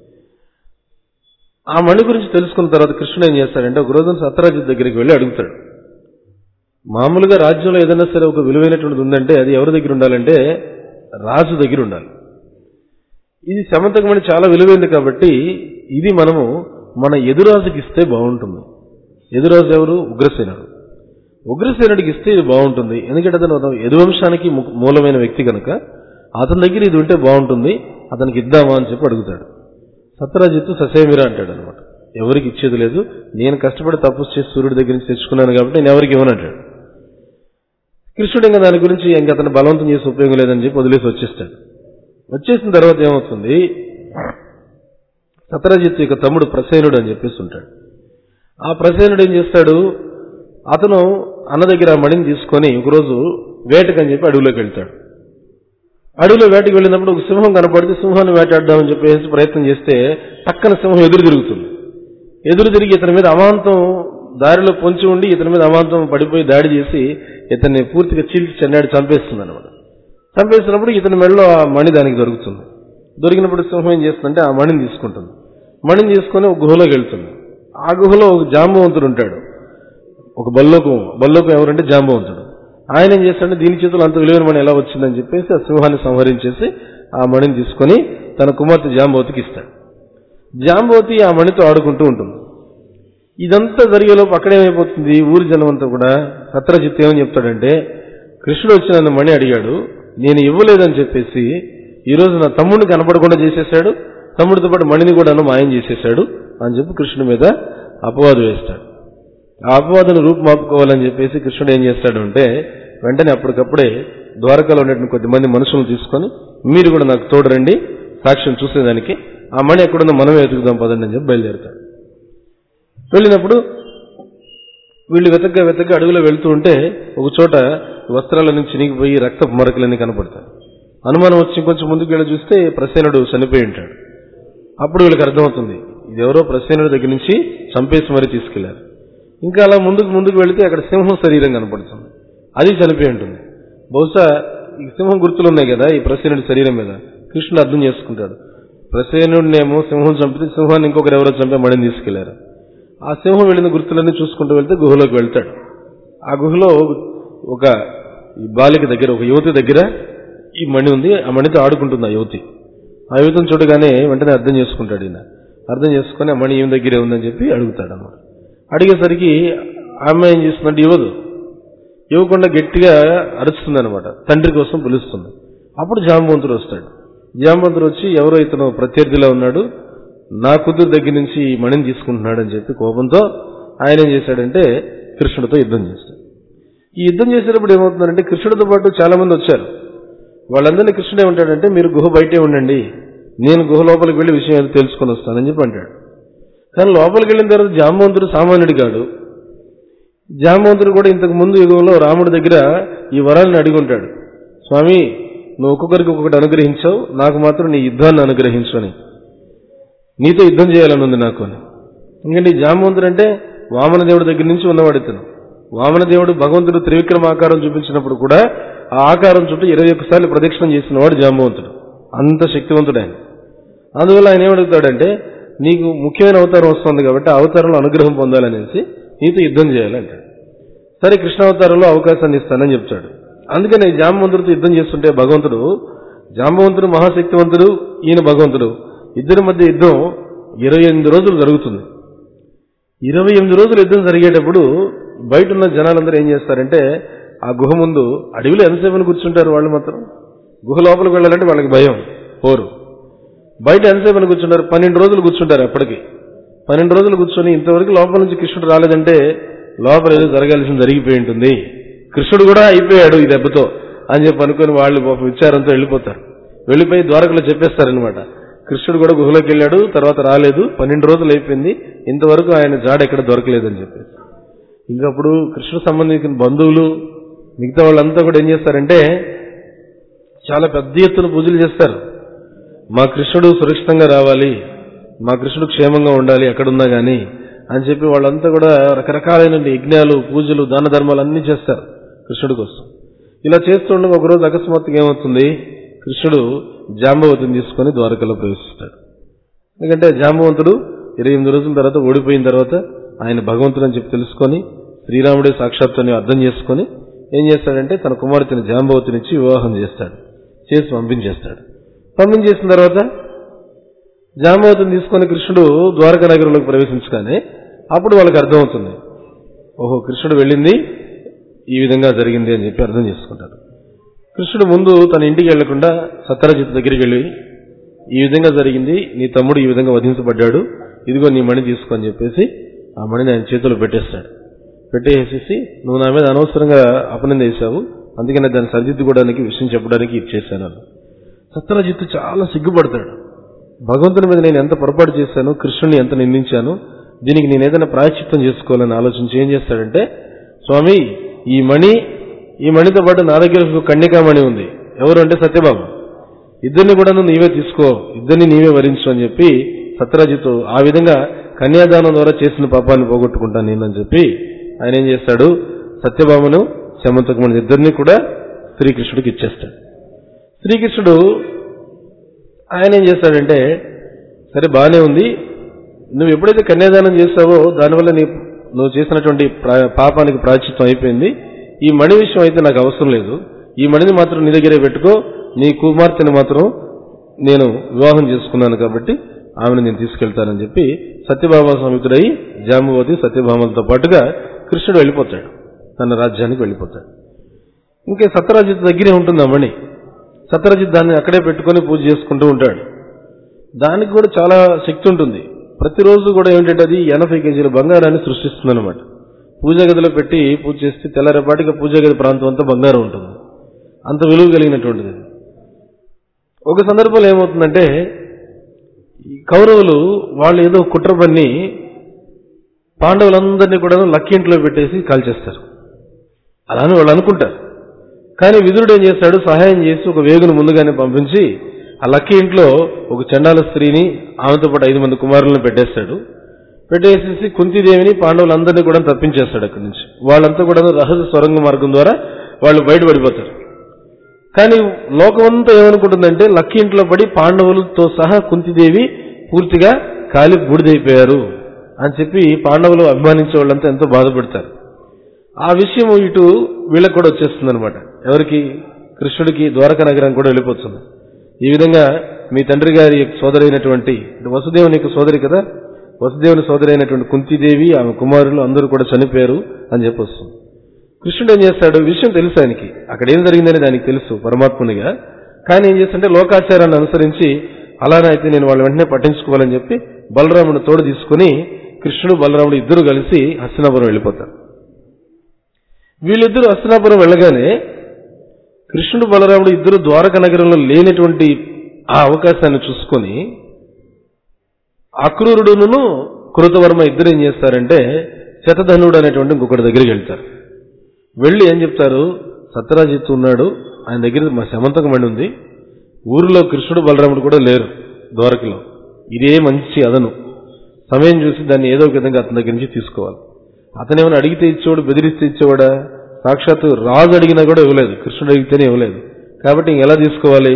ఆ మణి గురించి తెలుసుకున్న తర్వాత కృష్ణుడు ఏం చేస్తాడంటే ఒక రోజున సత్రాజిత్ దగ్గరికి వెళ్ళి అడుగుతాడు మామూలుగా రాజ్యంలో ఏదైనా సరే ఒక విలువైనటువంటిది ఉందంటే అది ఎవరి దగ్గర ఉండాలంటే రాజు దగ్గర ఉండాలి ఇది శమంతకమణి చాలా విలువైంది కాబట్టి ఇది మనము మన ఎదురాజుకి ఇస్తే బాగుంటుంది ఎదురాజు ఎవరు ఉగ్రసేనుడు ఉగ్రసేనుడికి ఇస్తే ఇది బాగుంటుంది ఎందుకంటే అతను యదువంశానికి ము- మూలమైన వ్యక్తి కనుక అతని దగ్గర ఇది ఉంటే బాగుంటుంది అతనికి ఇద్దామా అని చెప్పి అడుగుతాడు సత్రాజిత్తు ససేమిరా అంటాడు అనమాట ఎవరికి ఇచ్చేది లేదు నేను కష్టపడి తపస్సు చేసి సూర్యుడి దగ్గర నుంచి తెచ్చుకున్నాను కాబట్టి నేను ఎవరికి ఇవ్వనంటాడు కృష్ణుడు ఇంకా దాని గురించి ఇంక అతను బలవంతం చేసి ఉపయోగం లేదని చెప్పి వదిలేసి వచ్చేస్తాడు వచ్చేసిన తర్వాత ఏమవుతుంది సత్రజిత్ యొక్క తమ్ముడు ప్రసేనుడు అని చెప్పేసి ఉంటాడు ఆ ప్రసేనుడు ఏం చేస్తాడు అతను అన్న దగ్గర ఆ మణిని తీసుకొని ఒకరోజు వేటకని చెప్పి అడవిలోకి వెళ్తాడు అడవిలో వేటకి వెళ్ళినప్పుడు ఒక సింహం కనపడితే సింహాన్ని వేటాడదామని చెప్పేసి ప్రయత్నం చేస్తే పక్కన సింహం ఎదురు తిరుగుతుంది ఎదురు తిరిగి ఇతని మీద అమాంతం దారిలో పొంచి ఉండి ఇతని మీద అమాంతం పడిపోయి దాడి చేసి ఇతన్ని పూర్తిగా చీల్చి చెన్నాడి చంపేస్తుంది అనమాట చంపేసినప్పుడు ఇతని మెడలో ఆ మణి దానికి దొరుకుతుంది దొరికినప్పుడు సింహం ఏం చేస్తుందంటే ఆ మణిని తీసుకుంటుంది మణిని తీసుకొని ఒక గుహలోకి వెళ్తుంది ఆ గుహలో ఒక జాంబవంతుడు ఉంటాడు ఒక బల్లోకం బల్లోకం ఎవరంటే జాంబవంతుడు ఆయన ఏం చేస్తాడంటే దీని చేతులు అంత విలువైన మణి ఎలా వచ్చిందని చెప్పేసి ఆ సింహాన్ని సంహరించేసి ఆ మణిని తీసుకొని తన కుమార్తె జాంబవతికి ఇస్తాడు జాంబవతి ఆ మణితో ఆడుకుంటూ ఉంటుంది ఇదంతా జరిగేలోపు అక్కడేమైపోతుంది ఊరి జనం అంతా కూడా సత్రజిత్ ఏమని చెప్తాడంటే కృష్ణుడు వచ్చి నన్ను మణి అడిగాడు నేను ఇవ్వలేదని చెప్పేసి ఈ రోజు నా తమ్ముడిని కనపడకుండా చేసేశాడు తమ్ముడితో పాటు మణిని కూడా మాయం చేసేశాడు అని చెప్పి కృష్ణుడి మీద అపవాదం వేస్తాడు ఆ అపవాదను రూపుమాపుకోవాలని చెప్పేసి కృష్ణుడు ఏం చేస్తాడు అంటే వెంటనే అప్పటికప్పుడే ద్వారకాలో ఉన్నటువంటి కొద్దిమంది మనుషులను తీసుకొని మీరు కూడా నాకు తోడరండి సాక్ష్యం చూసేదానికి ఆ మణి ఎక్కడుందో మనమే వెతుకుదాం పదండి అని చెప్పి బయలుదేరుతాడు వెళ్ళినప్పుడు వీళ్ళు వెతగ్గా వెతగ్గా అడుగులో వెళ్తూ ఉంటే ఒక చోట వస్త్రాల నుంచి చినిగిపోయి రక్తపు మరకలన్నీ కనపడతాయి అనుమానం వచ్చి కొంచెం ముందుకు వెళ్ళి చూస్తే ప్రసేనుడు చనిపోయి ఉంటాడు అప్పుడు వీళ్ళకి అర్థమవుతుంది ఇది ఎవరో ప్రసేనుడి దగ్గర నుంచి చంపేసి మరీ తీసుకెళ్లారు ఇంకా అలా ముందుకు ముందుకు వెళితే అక్కడ సింహం శరీరం కనపడుతుంది అది చనిపోయి ఉంటుంది బహుశా ఈ సింహం గుర్తులు ఉన్నాయి కదా ఈ ప్రసేనుడి శరీరం మీద కృష్ణుడు అర్థం చేసుకుంటాడు ప్రసేనుడినేమో సింహం చంపితే సింహాన్ని ఇంకొకరు ఎవరో చంపే మడిని తీసుకెళ్లారు ఆ సింహం వెళ్ళిన గుర్తులన్నీ చూసుకుంటూ వెళ్తే గుహలోకి వెళ్తాడు ఆ గుహలో ఒక ఈ బాలిక దగ్గర ఒక యువతి దగ్గర ఈ మణి ఉంది ఆ మణితో ఆడుకుంటుంది ఆ యువతి ఆ యువతిని చూడగానే వెంటనే అర్థం చేసుకుంటాడు ఈయన అర్థం చేసుకుని ఆ మణి ఈమె దగ్గరే ఉందని చెప్పి అడుగుతాడు అన్నమాట అడిగేసరికి ఆమె ఏం చేస్తుందంటే ఇవ్వదు ఇవ్వకుండా గట్టిగా అరుస్తుంది అనమాట తండ్రి కోసం పిలుస్తుంది అప్పుడు జాంబవంతుడు వస్తాడు జాంబవంతుడు వచ్చి ఎవరో ఇతను ప్రత్యర్థిలో ఉన్నాడు నా కూతురు దగ్గర నుంచి ఈ మణిని తీసుకుంటున్నాడు అని చెప్పి కోపంతో ఆయన ఏం చేశాడంటే కృష్ణుడితో యుద్ధం చేస్తాడు ఈ యుద్ధం చేసేటప్పుడు ఏమవుతుందంటే కృష్ణుడితో పాటు చాలా మంది వచ్చారు వాళ్ళందరినీ కృష్ణుడు ఏమంటాడంటే మీరు గుహ బయటే ఉండండి నేను గుహ లోపలికి వెళ్ళి విషయం ఏదో తెలుసుకొని వస్తానని చెప్పి అంటాడు కానీ లోపలికి వెళ్ళిన తర్వాత జాంబవంతుడు సామాన్యుడు కాడు జాంబవంతుడు కూడా ఇంతకు ముందు యుగంలో రాముడి దగ్గర ఈ వరాలను అడిగి ఉంటాడు స్వామి నువ్వు ఒక్కొక్కరికి ఒక్కొక్కటి అనుగ్రహించావు నాకు మాత్రం నీ యుద్ధాన్ని అనుగ్రహించు అని నీతో యుద్ధం చేయాలని ఉంది నాకు అని ఎందుకంటే ఈ జాంబవంతుడు అంటే వామన దేవుడి దగ్గర నుంచి ఉన్నవాడు ఇతను వామన దేవుడు భగవంతుడు త్రివిక్రమ ఆకారం చూపించినప్పుడు కూడా ఆ ఆకారం చుట్టూ ఇరవై ఒక్కసార్లు ప్రదక్షిణం చేసిన వాడు జాంబవంతుడు అంత శక్తివంతుడు ఆయన అందువల్ల ఆయన ఏమడుగుతాడంటే నీకు ముఖ్యమైన అవతారం వస్తుంది కాబట్టి ఆ అవతారంలో అనుగ్రహం పొందాలనేసి నీతో యుద్ధం చేయాలంటాడు సరే కృష్ణ అవతారంలో అవకాశాన్ని ఇస్తానని చెప్తాడు అందుకని జాంబవంతుడితో యుద్ధం చేస్తుంటే భగవంతుడు జాంబవంతుడు మహాశక్తివంతుడు ఈయన భగవంతుడు ఇద్దరి మధ్య యుద్ధం ఇరవై ఎనిమిది రోజులు జరుగుతుంది ఇరవై ఎనిమిది రోజులు యుద్ధం జరిగేటప్పుడు బయట ఉన్న జనాలందరూ ఏం చేస్తారంటే ఆ గుహ ముందు అడవిలో ఎంతసేపు కూర్చుంటారు వాళ్ళు మాత్రం గుహ లోపలికి వెళ్ళాలంటే వాళ్ళకి భయం పోరు బయట ఎంతసేపు కూర్చుంటారు పన్నెండు రోజులు కూర్చుంటారు అప్పటికి పన్నెండు రోజులు కూర్చొని ఇంతవరకు లోపల నుంచి కృష్ణుడు రాలేదంటే లోపల ఏదో జరగాల్సింది జరిగిపోయి ఉంటుంది కృష్ణుడు కూడా అయిపోయాడు ఈ దెబ్బతో అని చెప్పి అనుకుని వాళ్ళు పాపం విచారంతో వెళ్ళిపోతారు వెళ్ళిపోయి ద్వారకలో చెప్పేస్తారనమాట కృష్ణుడు కూడా గుహలోకి వెళ్ళాడు తర్వాత రాలేదు పన్నెండు రోజులు అయిపోయింది ఇంతవరకు ఆయన జాడ ఎక్కడ దొరకలేదని చెప్పేసి ఇంకా అప్పుడు కృష్ణుడు సంబంధించిన బంధువులు మిగతా వాళ్ళంతా కూడా ఏం చేస్తారంటే చాలా పెద్ద ఎత్తున పూజలు చేస్తారు మా కృష్ణుడు సురక్షితంగా రావాలి మా కృష్ణుడు క్షేమంగా ఉండాలి ఎక్కడున్నా గాని అని చెప్పి వాళ్ళంతా కూడా రకరకాలైన యజ్ఞాలు పూజలు దాన ధర్మాలు అన్ని చేస్తారు కృష్ణుడి కోసం ఇలా చేస్తుండగా ఒకరోజు అకస్మాత్తుగా ఏమవుతుంది కృష్ణుడు జాంబవతిని తీసుకొని ద్వారకలో ప్రవేశిస్తాడు ఎందుకంటే జాంబవంతుడు ఇరవై ఎనిమిది రోజుల తర్వాత ఓడిపోయిన తర్వాత ఆయన భగవంతుడు అని చెప్పి తెలుసుకొని శ్రీరాముడే సాక్షాత్తని అర్థం చేసుకొని ఏం చేస్తాడంటే తన కుమార్తెని జాంబవతినిచ్చి వివాహం చేస్తాడు చేసి పంపించేస్తాడు పంపించేసిన తర్వాత జాంబవతిని తీసుకొని కృష్ణుడు ద్వారకా నగరంలోకి ప్రవేశించగానే అప్పుడు వాళ్ళకి అర్థమవుతుంది ఓహో కృష్ణుడు వెళ్ళింది ఈ విధంగా జరిగింది అని చెప్పి అర్థం చేసుకుంటారు కృష్ణుడు ముందు తన ఇంటికి వెళ్లకుండా సత్రజిత్ దగ్గరికి వెళ్ళి ఈ విధంగా జరిగింది నీ తమ్ముడు ఈ విధంగా వధించబడ్డాడు ఇదిగో నీ మణి తీసుకో అని చెప్పేసి ఆ మణిని ఆయన చేతిలో పెట్టేస్తాడు పెట్టేసేసి నువ్వు నా మీద అనవసరంగా అపనింద వేశావు అందుకని దాన్ని సరిదిద్దుకోవడానికి విషయం చెప్పడానికి ఇది చేశాను అన్నాడు. సత్రజిత్తు చాలా సిగ్గుపడతాడు భగవంతుని మీద నేను ఎంత పొరపాటు చేశాను కృష్ణుని ఎంత నిందించాను దీనికి నేను ఏదైనా ప్రాయశ్చిత్తం చేసుకోవాలని ఆలోచించి ఏం చేస్తాడంటే స్వామి ఈ మణి ఈ మణితో పాటు నా దగ్గర ఒక కన్యకామణి ఉంది ఎవరు అంటే సత్యబాబు ఇద్దరిని కూడా నువ్వు నీవే తీసుకో ఇద్దరిని నీవే వరించు అని చెప్పి సత్రాజిత్ ఆ విధంగా కన్యాదానం ద్వారా చేసిన పాపాన్ని పోగొట్టుకుంటాను నేనని చెప్పి ఆయన ఏం చేస్తాడు సత్యభామను శమంతకమణి ఇద్దరిని కూడా శ్రీకృష్ణుడికి ఇచ్చేస్తాడు శ్రీకృష్ణుడు ఆయన ఏం చేస్తాడంటే సరే బాగానే ఉంది నువ్వు ఎప్పుడైతే కన్యాదానం చేస్తావో దానివల్ల నీ నువ్వు చేసినటువంటి ప్రా- పాపానికి ప్రాచిత్వం అయిపోయింది ఈ మణి విషయం అయితే నాకు అవసరం లేదు ఈ మణిని మాత్రం నీ దగ్గరే పెట్టుకో నీ కుమార్తెని మాత్రం నేను వివాహం చేసుకున్నాను కాబట్టి ఆమెను నేను తీసుకెళ్తానని చెప్పి సత్యభామ సమేతుడై జాంబవతి సత్యభామలతో పాటుగా కృష్ణుడు వెళ్ళిపోతాడు తన రాజ్యానికి వెళ్ళిపోతాడు ఇంకా సత్యరాజిత్ దగ్గరే ఉంటుంది ఆ మణి సత్యరాజిత్ దాన్ని అక్కడే పెట్టుకొని పూజ చేసుకుంటూ ఉంటాడు దానికి కూడా చాలా శక్తి ఉంటుంది ప్రతిరోజు కూడా ఏంటంటే అది ఎనభై కేజీల బంగారాన్ని సృష్టిస్తుంది అనమాట పూజా గదిలో పెట్టి పూజ చేస్తే తెల్లారేపాటికి పూజా గది ప్రాంతం అంతా బంగారం ఉంటుంది అంత విలువ కలిగినటువంటిది అది. ఒక సందర్భంలో ఏమవుతుందంటే ఈ కౌరవులు వాళ్ళు ఏదో కుట్ర పన్ని పాండవులందరినీ కూడా లక్కీ ఇంట్లో పెట్టేసి కాల్చేస్తారు అలానే వాళ్ళు అనుకుంటారు కానీ విదురుడు ఏం చేస్తాడు సహాయం చేసి ఒక వేగును ముందుగానే పంపించి ఆ లక్కీ ఇంట్లో ఒక చండాల స్త్రీని ఆమెతో పాటు ఐదు మంది కుమారులను పెట్టేస్తాడు పెట్టేసేసి కుంతిదేవిని పాండవులందరినీ కూడా తప్పించేస్తాడు అక్కడి నుంచి వాళ్ళంతా కూడా రహస్య సొరంగ మార్గం ద్వారా వాళ్ళు బయటపడిపోతారు కానీ లోకమంతా ఏమనుకుంటుందంటే లక్కీ ఇంట్లో పడి పాండవులతో సహా కుంతిదేవి పూర్తిగా కాలి బూడిదైపోయారు అని చెప్పి పాండవులు అభిమానించే వాళ్ళంతా ఎంతో బాధపడతారు ఆ విషయం ఇటు వీళ్ళకి కూడా వచ్చేస్తుంది అనమాట ఎవరికి కృష్ణుడికి ద్వారకా నగరం కూడా వెళ్ళిపోతుంది ఈ విధంగా మీ తండ్రి గారి సోదరి అయినటువంటి వసుదేవుని యొక్క సోదరి కదా వసుదేవుని సోదరి అయినటువంటి కుంతిదేవి ఆమె కుమారులు అందరూ కూడా చనిపోయారు అని చెప్పి వస్తుంది కృష్ణుడు ఏం చేస్తాడు విషయం తెలుసు ఆయనకి అక్కడ ఏం జరిగిందని దానికి తెలుసు పరమాత్మునిగా కానీ ఏం చేస్తుంటే లోకాచారాన్ని అనుసరించి అలానే అయితే నేను వాళ్ళ వెంటనే పట్టించుకోవాలని చెప్పి బలరాముడు తోడు తీసుకుని కృష్ణుడు బలరాముడు ఇద్దరు కలిసి హస్తినాపురం వెళ్ళిపోతారు వీళ్ళిద్దరూ హస్తినాపురం వెళ్ళగానే కృష్ణుడు బలరాముడు ఇద్దరు ద్వారక నగరంలో లేనటువంటి ఆ అవకాశాన్ని చూసుకొని అక్రూరుడును కృతవర్మ ఇద్దరు ఏం చేస్తారంటే శతధనుడు అనేటువంటి ఇంకొకటి దగ్గరికి వెళ్తారు వెళ్ళి ఏం చెప్తారు సత్యరాజిత్తు ఉన్నాడు ఆయన దగ్గర మా శమంతకం మణి ఉంది ఊరిలో కృష్ణుడు బలరాముడు కూడా లేరు ద్వారకలో ఇదే మంచి అదను సమయం చూసి దాన్ని ఏదో ఒక విధంగా అతని దగ్గర నుంచి తీసుకోవాలి అతను ఏమైనా అడిగితే ఇచ్చేవాడు బెదిరిస్తే ఇచ్చేవాడా సాక్షాత్తు రాజు అడిగినా కూడా ఇవ్వలేదు కృష్ణుడు అడిగితేనే ఇవ్వలేదు కాబట్టి ఇంక ఎలా తీసుకోవాలి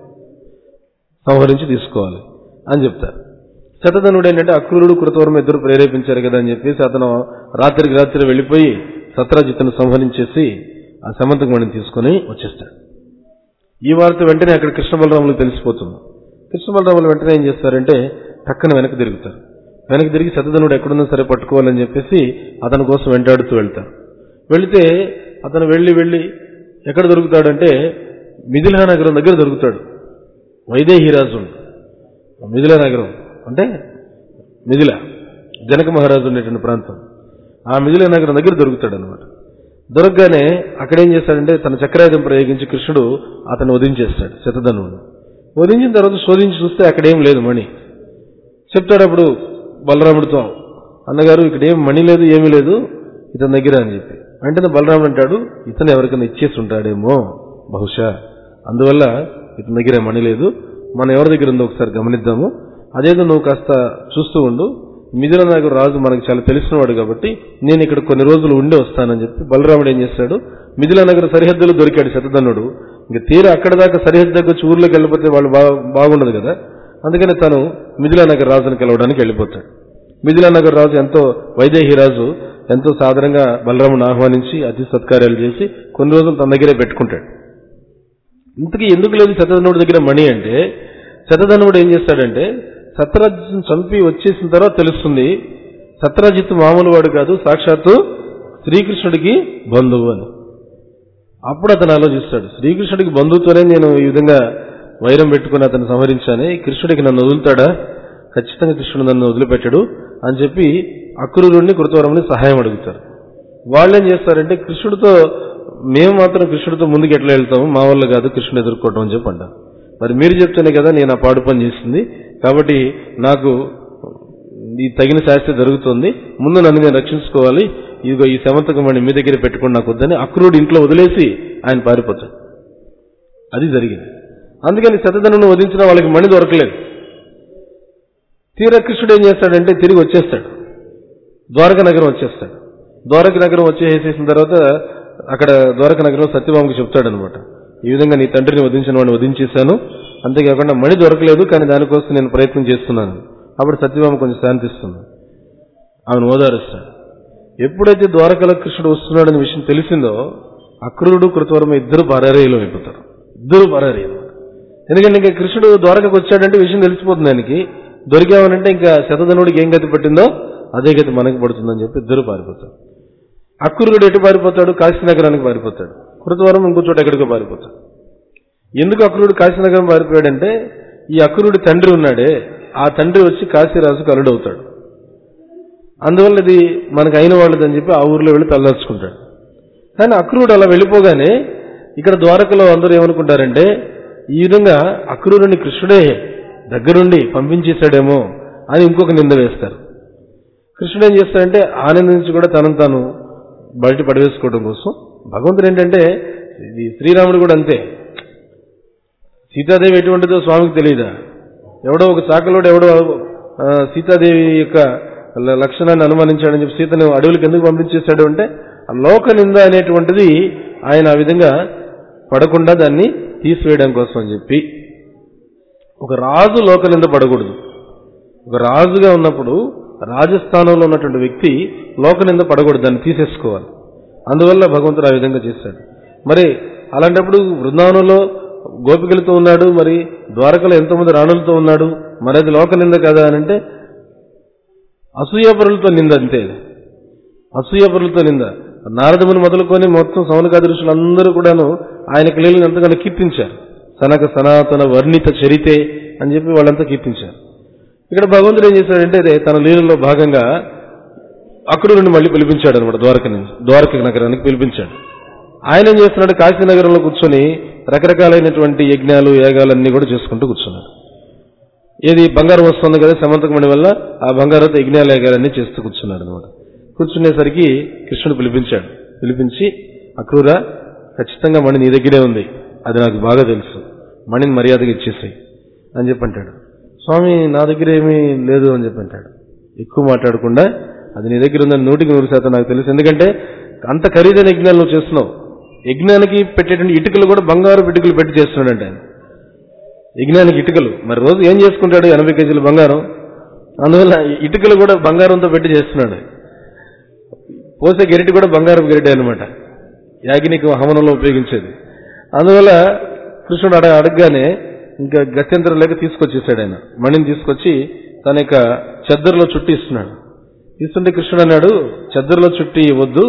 సంహరించి తీసుకోవాలి అని చెప్తారు శతధనుడు ఏంటంటే అక్రూరుడు కృతవర్మ ఇద్దరు ప్రేరేపించారు కదా అని చెప్పేసి అతను రాత్రికి రాత్రి వెళ్ళిపోయి సత్రాజిత్తును సంహరించేసి ఆ సమంతకమణిని తీసుకుని వచ్చేస్తాడు ఈ వార్త వెంటనే అక్కడ కృష్ణ బలరాములకు తెలిసిపోతుంది కృష్ణ బలరాములు వెంటనే ఏం చేస్తారంటే టక్కన వెనక్కి తిరుగుతారు వెనక్కి తిరిగి శతధనుడు ఎక్కడున్నా సరే పట్టుకోవాలని చెప్పేసి అతని కోసం వెంటాడుతూ వెళ్తారు వెళితే అతను వెళ్ళి వెళ్ళి ఎక్కడ దొరుకుతాడంటే మిథిలా నగరం దగ్గర దొరుకుతాడు వైదేహిరాజు మిథిలా నగరం అంటే మిథిల జనక మహారాజు ఉండేటువంటి ప్రాంతం ఆ మిథిలా నగరం దగ్గర దొరుకుతాడు అనమాట దొరకగానే అక్కడేం చేస్తాడంటే తన చక్రాయుధం ప్రయోగించి కృష్ణుడు అతను వధించేస్తాడు శతధనుడు వధించిన తర్వాత శోధించి చూస్తే అక్కడేం లేదు మణి చెప్తాడు అప్పుడు బలరాముడితో అన్నగారు ఇక్కడ ఏం మణి లేదు ఏమీ లేదు ఇతని దగ్గర అని చెప్పి వెంటనే బలరాముడు అంటాడు ఇతను ఎవరికైనా ఇచ్చేసి ఉంటాడేమో బహుశా అందువల్ల ఇతని దగ్గర మణి లేదు మనం ఎవరి దగ్గర ఉందో ఒకసారి గమనిద్దాము అదేదో నువ్వు కాస్త చూస్తూ ఉండు మిథుల నగర్ రాజు మనకు చాలా తెలిసినవాడు కాబట్టి నేను ఇక్కడ కొన్ని రోజులు ఉండి వస్తానని చెప్పి బలరాముడు ఏం చేస్తాడు మిథిలా నగర సరిహద్దులు దొరికాడు శతధనుడు ఇంక తీరా అక్కడ దాకా సరిహద్దు దగ్గర వచ్చి ఊర్లోకి వెళ్ళిపోతే వాళ్ళు బా బాగుండదు కదా అందుకని తను మిథిలా నగర్ రాజుని కలవడానికి వెళ్ళిపోతాడు మిథిలా నగర్ రాజు ఎంతో వైదేహి రాజు ఎంతో సాధారణంగా బలరాముని ఆహ్వానించి అతి సత్కార్యాలు చేసి కొన్ని రోజులు తన దగ్గరే పెట్టుకుంటాడు ఇంతకీ ఎందుకు లేదు శతధనుడి దగ్గర మణి అంటే శతధనుడు ఏం చేస్తాడంటే సత్యరాజిత్ను చంపి వచ్చేసిన తర్వాత తెలుస్తుంది సత్యరాజిత్ మామూలు వాడు కాదు సాక్షాత్తు శ్రీకృష్ణుడికి బంధువు అని అప్పుడు అతను ఆలోచిస్తాడు శ్రీకృష్ణుడికి బంధువుతోనే నేను ఈ విధంగా వైరం పెట్టుకుని అతను సంహరించాను కృష్ణుడికి నన్ను వదులుతాడా ఖచ్చితంగా కృష్ణుడు నన్ను వదిలిపెట్టాడు అని చెప్పి అక్రూరుణ్ణి కృతవరముని సహాయం అడుగుతారు వాళ్ళు ఏం చేస్తారంటే కృష్ణుడితో మేము మాత్రం కృష్ణుడితో ముందుకు ఎట్లా వెళ్తాము మా వల్ల కాదు కృష్ణుడు ఎదుర్కోవటం అని చెప్పి అంటారు మరి మీరు చెప్తేనే కదా నేను ఆ పాడు పని చేసింది కాబట్టి నాకు ఈ తగిన శాస్త్రి జరుగుతుంది ముందు నన్ను నేను రక్షించుకోవాలి ఇదిగో ఈ శమంతకమణి మీ దగ్గర పెట్టుకుని నాకు వద్దని అక్రూరుడు ఇంట్లో వదిలేసి ఆయన పారిపోతాడు అది జరిగింది అందుకని శతధనును వధించిన వాళ్ళకి మణి దొరకలేదు తీరా కృష్ణుడు ఏం చేస్తాడంటే తిరిగి వచ్చేస్తాడు ద్వారక నగరం వచ్చేస్తాడు ద్వారక నగరం వచ్చేసేసిన తర్వాత అక్కడ ద్వారక నగరం సత్యభామకు చెప్తాడు అనమాట ఈ విధంగా నీ తండ్రిని వధించిన వాడిని వధించేశాను అంతేకాకుండా మణి దొరకలేదు కానీ దానికోసం నేను ప్రయత్నం చేస్తున్నాను అప్పుడు సత్యభామ కొంచెం శాంతిస్తుంది ఆమెను ఓదారుస్తాడు ఎప్పుడైతే ద్వారకల కృష్ణుడు వస్తున్నాడనే విషయం తెలిసిందో అక్రూరుడు కృతవర్మ ఇద్దరు పరారీలో అయిపోతారు ఇద్దరు పరారీ అనమాట ఎందుకంటే ఇంకా కృష్ణుడు ద్వారకకు వచ్చాడంటే విషయం తెలిసిపోతుంది ఆయనకి దొరికామనంటే ఇంకా శతధనుడికి ఏం గతి పట్టిందో అదే గతి మనకి పడుతుందని చెప్పి ఇద్దరు పారిపోతారు అక్కురుడు ఎటు పారిపోతాడు కాశీనగరానికి పారిపోతాడు కృతవరం ఇంకో చోట ఎక్కడికో పారిపోతాడు ఎందుకు అక్రూరుడు కాశీనగరం పారిపోయాడంటే ఈ అక్రూరుడి తండ్రి ఉన్నాడే ఆ తండ్రి వచ్చి కాశీరాజుకు అల్లుడు అవుతాడు అందువల్ల ఇది మనకు అయిన వాళ్ళదని చెప్పి ఆ ఊర్లో వెళ్ళి తలదాచుకుంటాడు కానీ అక్రూరుడు అలా వెళ్ళిపోగానే ఇక్కడ ద్వారకలో అందరూ ఏమనుకుంటారంటే ఈ విధంగా అక్రూరుని కృష్ణుడే దగ్గరుండి పంపించేశాడేమో అని ఇంకొక నింద వేస్తారు కృష్ణుడు ఏం చేస్తాడంటే ఆనందం నుంచి కూడా తనను తాను బయట పడవేసుకోవడం కోసం భగవంతుడు ఏంటంటే ఇది శ్రీరాముడు కూడా అంతే సీతాదేవి ఎటువంటిదో స్వామికి తెలియదా ఎవడో ఒక చాకలోడు ఎవడో ఆ, సీతాదేవి యొక్క ల- లక్షణాన్ని అనుమానించాడని చెప్పి సీతను అడవులకు ఎందుకు పంపించేశాడు అంటే ఆ లోక నింద అనేటువంటిది ఆయన ఆ విధంగా పడకుండా దాన్ని తీసివేయడం కోసం అని చెప్పి ఒక రాజు లోక నింద పడకూడదు ఒక రాజుగా ఉన్నప్పుడు రాజస్థానంలో ఉన్నటువంటి వ్యక్తి లోక నింద పడకూడదు దాన్ని తీసేసుకోవాలి అందువల్ల భగవంతుడు ఆ విధంగా చేశాడు మరి అలాంటప్పుడు బృందావనంలో గోపికలతో ఉన్నాడు మరి ద్వారకలో ఎంతోమంది రాణులతో ఉన్నాడు మరి అది లోక నింద కదా అని అంటే అసూయపరులతో నింద అంతే అది. అసూయపరులతో నింద నారదముని మొదలుకొని మొత్తం సౌనకాది ఋషులు అందరూ కూడాను ఆయన లీలను ఎంతగానో కీర్తించారు సనక సనాతన వర్ణిత చరితే అని చెప్పి వాళ్ళంతా కీర్తించారు ఇక్కడ భగవంతుడు ఏం చేశాడంటే అదే తన లీలలో భాగంగా అక్కడ నుండి మళ్ళీ పిలిపించాడు అనమాట ద్వారక నుంచి ద్వారక నగరానికి పిలిపించాడు ఆయన ఏం చేస్తున్నాడు కాశీనగరంలో కూర్చొని రకరకాలైనటువంటి యజ్ఞాలు యాగాలన్నీ కూడా చేసుకుంటూ కూర్చున్నాడు ఏది బంగారం వస్తుంది కదా సమంతకమణి వల్ల ఆ బంగారంతో యజ్ఞాలు యాగాలన్నీ చేస్తూ కూర్చున్నాడు అనమాట కూర్చునేసరికి కృష్ణుడు పిలిపించాడు పిలిపించి అక్రూర ఖచ్చితంగా మణి నీ దగ్గరే ఉంది అది నాకు బాగా తెలుసు మణిని మర్యాదగా ఇచ్చేసాయి అని చెప్పి అంటాడు స్వామి నా దగ్గర ఏమీ లేదు అని చెప్పి అంటాడు ఎక్కువ మాట్లాడకుండా అది నీ దగ్గర ఉందని నూటికి నూరు శాతం నాకు తెలుసు ఎందుకంటే అంత ఖరీదైన యజ్ఞాలు నువ్వు చేస్తున్నావు యజ్ఞానికి పెట్టేటువంటి ఇటుకలు కూడా బంగారు ఇటుకలు పెట్టి చేస్తున్నాడంట ఆయన యజ్ఞానికి ఇటుకలు మరి రోజు ఏం చేసుకుంటాడు ఎనభై కేజీల బంగారం అందువల్ల ఇటుకలు కూడా బంగారంతో పెట్టి చేస్తున్నాడు పోసే గెరిటి కూడా బంగారం గెరిటి అనమాట యాగినికి హవనంలో ఉపయోగించేది అందువల్ల కృష్ణుడు అడగ అడగగానే ఇంకా గత్యంతరం లేక తీసుకొచ్చేసాడు ఆయన మణిని తీసుకొచ్చి తన యొక్క చెద్దరులో చుట్టి ఇస్తున్నాడు ఇస్తుంటే కృష్ణుడు అన్నాడు చెద్దరులో చుట్టి ఇవ్వద్దు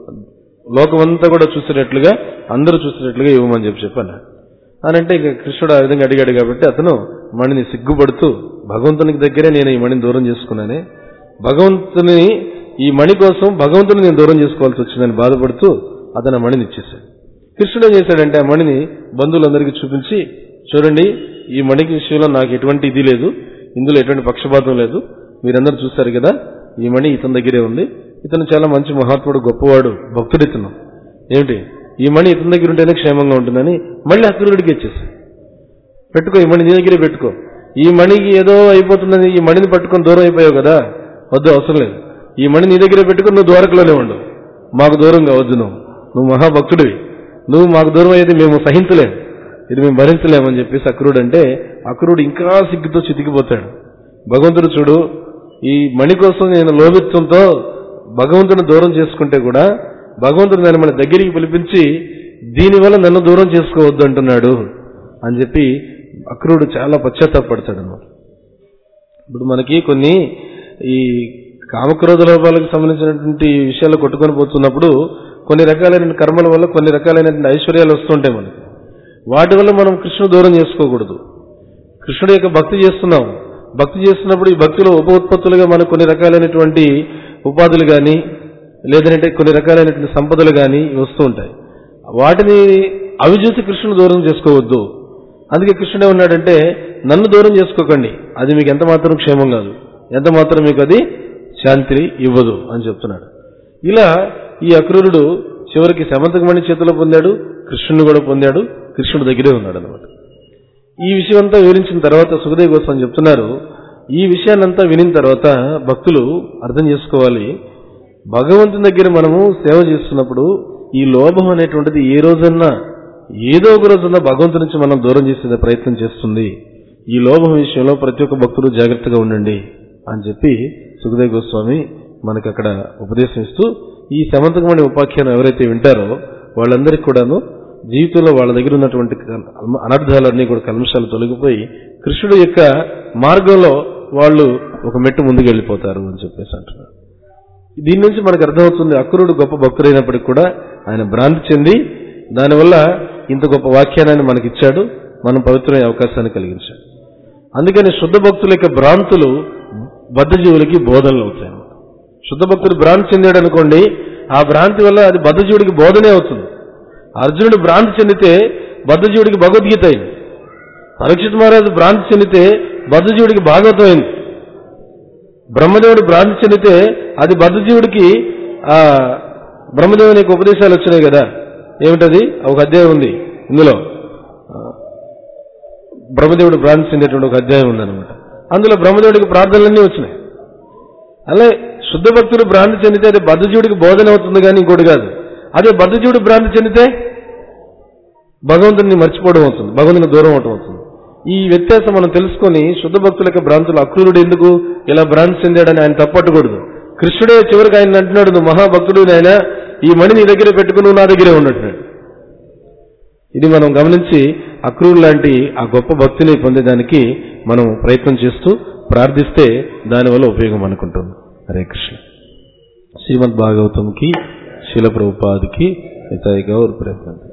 లోకమంతా కూడా చూసేటట్లుగా అందరూ చూసేటట్లుగా ఇవ్వమని చెప్పి చెప్పాను అని అంటే ఇక కృష్ణుడు ఆ విధంగా అడిగాడు కాబట్టి అతను మణిని సిగ్గుపడుతూ భగవంతునికి దగ్గరే నేను ఈ మణిని దూరం చేసుకున్నానే భగవంతుని ఈ మణి కోసం భగవంతుని నేను దూరం చేసుకోవాల్సి వచ్చిందని బాధపడుతూ అతను ఆ మణిని ఇచ్చేశాడు కృష్ణుడు ఏం చేశాడంటే ఆ మణిని బంధువులందరికీ చూపించి చూడండి ఈ మణికి విషయంలో నాకు ఎటువంటి ఇది లేదు ఇందులో ఎటువంటి పక్షపాతం లేదు మీరందరూ చూశారు కదా ఈ మణి ఇతని దగ్గరే ఉంది ఇతను చాలా మంచి మహాత్ముడు గొప్పవాడు భక్తుడు ఇతను ఏమిటి ఈ మణి ఇతని దగ్గర ఉంటేనే క్షేమంగా ఉంటుందని మళ్ళీ అక్రూరుడికి ఇచ్చేసి పెట్టుకో ఈ మణి నీ దగ్గరే పెట్టుకో ఈ మణికి ఏదో అయిపోతుందని ఈ మణిని పట్టుకొని దూరం అయిపోయావు కదా వద్దు అవసరం లేదు ఈ మణి నీ దగ్గరే పెట్టుకొని నువ్వు ద్వారకలోనే ఉండు మాకు దూరంగా వద్దు నువ్వు నువ్వు మహాభక్తుడివి నువ్వు మాకు దూరం అయ్యేది మేము సహించలేము ఇది మేము భరించలేమని చెప్పేసి అక్రూడు అంటే అక్రూడు ఇంకా సిగ్గుతో చితికిపోతాడు భగవంతుడు చూడు ఈ మణి కోసం నేను లోభిత్వంతో భగవంతుని దూరం చేసుకుంటే కూడా భగవంతుడు నన్ను మన దగ్గరికి పిలిపించి దీనివల్ల నన్ను దూరం చేసుకోవద్దు అంటున్నాడు అని చెప్పి అక్రూడు చాలా పశ్చాత్తాపడతాడు అన్నమాట ఇప్పుడు మనకి కొన్ని ఈ కామక్రోధ లోపాలకు సంబంధించినటువంటి విషయాలు కొట్టుకొని పోతున్నప్పుడు కొన్ని రకాలైన కర్మల వల్ల కొన్ని రకాలైనటువంటి ఐశ్వర్యాలు వస్తుంటాయి మనకి వాటి వల్ల మనం కృష్ణుడు దూరం చేసుకోకూడదు కృష్ణుడు యొక్క భక్తి చేస్తున్నాం భక్తి చేస్తున్నప్పుడు ఈ భక్తిలో ఉప ఉత్పత్తులుగా మనకు కొన్ని రకాలైనటువంటి ఉపాధులు కానీ లేదంటే కొన్ని రకాలైనటువంటి సంపదలు కానీ వస్తూ ఉంటాయి వాటిని అవి చూసి కృష్ణుడు దూరం చేసుకోవద్దు అందుకే కృష్ణుడే ఉన్నాడంటే నన్ను దూరం చేసుకోకండి అది మీకు ఎంత మాత్రం క్షేమం కాదు ఎంత మాత్రం మీకు అది శాంతిని ఇవ్వదు అని చెప్తున్నాడు ఇలా ఈ అక్రూరుడు చివరికి శమంతకమణి చేతిలో పొందాడు కృష్ణుని కూడా పొందాడు కృష్ణుడి దగ్గరే ఉన్నాడు అనమాట ఈ విషయం అంతా వివరించిన తర్వాత సుఖదేవ్ గోస్వామి చెప్తున్నారు ఈ విషయాన్నంతా వినిన తర్వాత భక్తులు అర్థం చేసుకోవాలి భగవంతుని దగ్గర మనము సేవ చేస్తున్నప్పుడు ఈ లోభం అనేటువంటిది ఏ రోజన్నా ఏదో ఒక రోజున భగవంతుడి నుంచి మనం దూరం చేసే ప్రయత్నం చేస్తుంది ఈ లోభం విషయంలో ప్రతి ఒక్క భక్తుడు జాగ్రత్తగా ఉండండి అని చెప్పి సుఖదేవ్ గోస్వామి మనకి అక్కడ ఉపదేశం ఇస్తూ ఈ సమంతకమణి ఉపాఖ్యానం ఎవరైతే వింటారో వాళ్ళందరికీ కూడాను జీవితంలో వాళ్ళ దగ్గర ఉన్నటువంటి కల్- అనర్థాలన్నీ కూడా కల్మషాలు తొలగిపోయి కృష్ణుడు యొక్క మార్గంలో వాళ్ళు ఒక మెట్టు ముందుకు వెళ్ళిపోతారు అని చెప్పేసి అంటున్నారు దీని నుంచి మనకు అర్థమవుతుంది అక్రూరుడు గొప్ప భక్తుడైనప్పటికీ కూడా ఆయన భ్రాంతి చెంది దానివల్ల ఇంత గొప్ప వాఖ్యానాన్ని మనకిచ్చాడు మనం పవిత్రమైన అవకాశాన్ని కలిగించాడు అందుకని శుద్ధ భక్తుల యొక్క భ్రాంతులు బద్ధజీవులకి బోధనలు అవుతాయి శుద్ధ భక్తుడు భ్రాంతి చెందాడు అనుకోండి ఆ భ్రాంతి వల్ల అది బద్ధజీవుడికి బోధనే అవుతుంది అర్జునుడు భ్రాంతి చెందితే బద్ధజీవుడికి భగవద్గీత అయింది పరీక్షిత్ మహారాజు భ్రాంతి చెందితే బద్ధజీవుడికి భాగవతం అయింది బ్రహ్మదేవుడు భ్రాంతి చెందితే అది బద్ధజీవుడికి ఆ బ్రహ్మదేవుని యొక్క ఉపదేశాలు వచ్చినాయి కదా ఏమిటది ఒక అధ్యాయం ఉంది ఇందులో ఆ, బ్రహ్మదేవుడు భ్రాంతి చెందేటువంటి ఒక అధ్యాయం ఉందన్నమాట అందులో బ్రహ్మదేవుడికి ప్రార్థనలన్నీ వచ్చినాయి అలా శుద్ధ భక్తుడు భ్రాంతి చెందితే అది బద్ధజీవుడికి బోధన అవుతుంది కానీ ఇంకోటి కాదు అదే బద్ధజీవుడు భ్రాంతి చెందితే భగవంతుని మర్చిపోవడం అవుతుంది భగవంతుని దూరం అవటం అవుతుంది ఈ వ్యత్యాసం మనం తెలుసుకొని శుద్ధ భక్తుల యొక్క భ్రాంతులు అక్రూరుడు ఎందుకు ఇలా భ్రాంతి చెందాడని ఆయన తప్పట్టకూడదు కృష్ణుడే చివరికి ఆయన అంటున్నాడు నువ్వు మహాభక్తుడు నాయన ఈ మణి నీ దగ్గర పెట్టుకుని నువ్వు నా దగ్గరే ఉన్నట్టున్నాడు ఇది మనం గమనించి అక్రూరు లాంటి ఆ గొప్ప భక్తిని పొందేదానికి మనం ప్రయత్నం చేస్తూ ప్రార్థిస్తే దానివల్ల ఉపయోగం అనుకుంటుంది హరే కృష్ణ శ్రీమద్ భాగవతంకి శిల ప్రభుపాదికి ఇతాయి గౌర్ ప్రయత్నం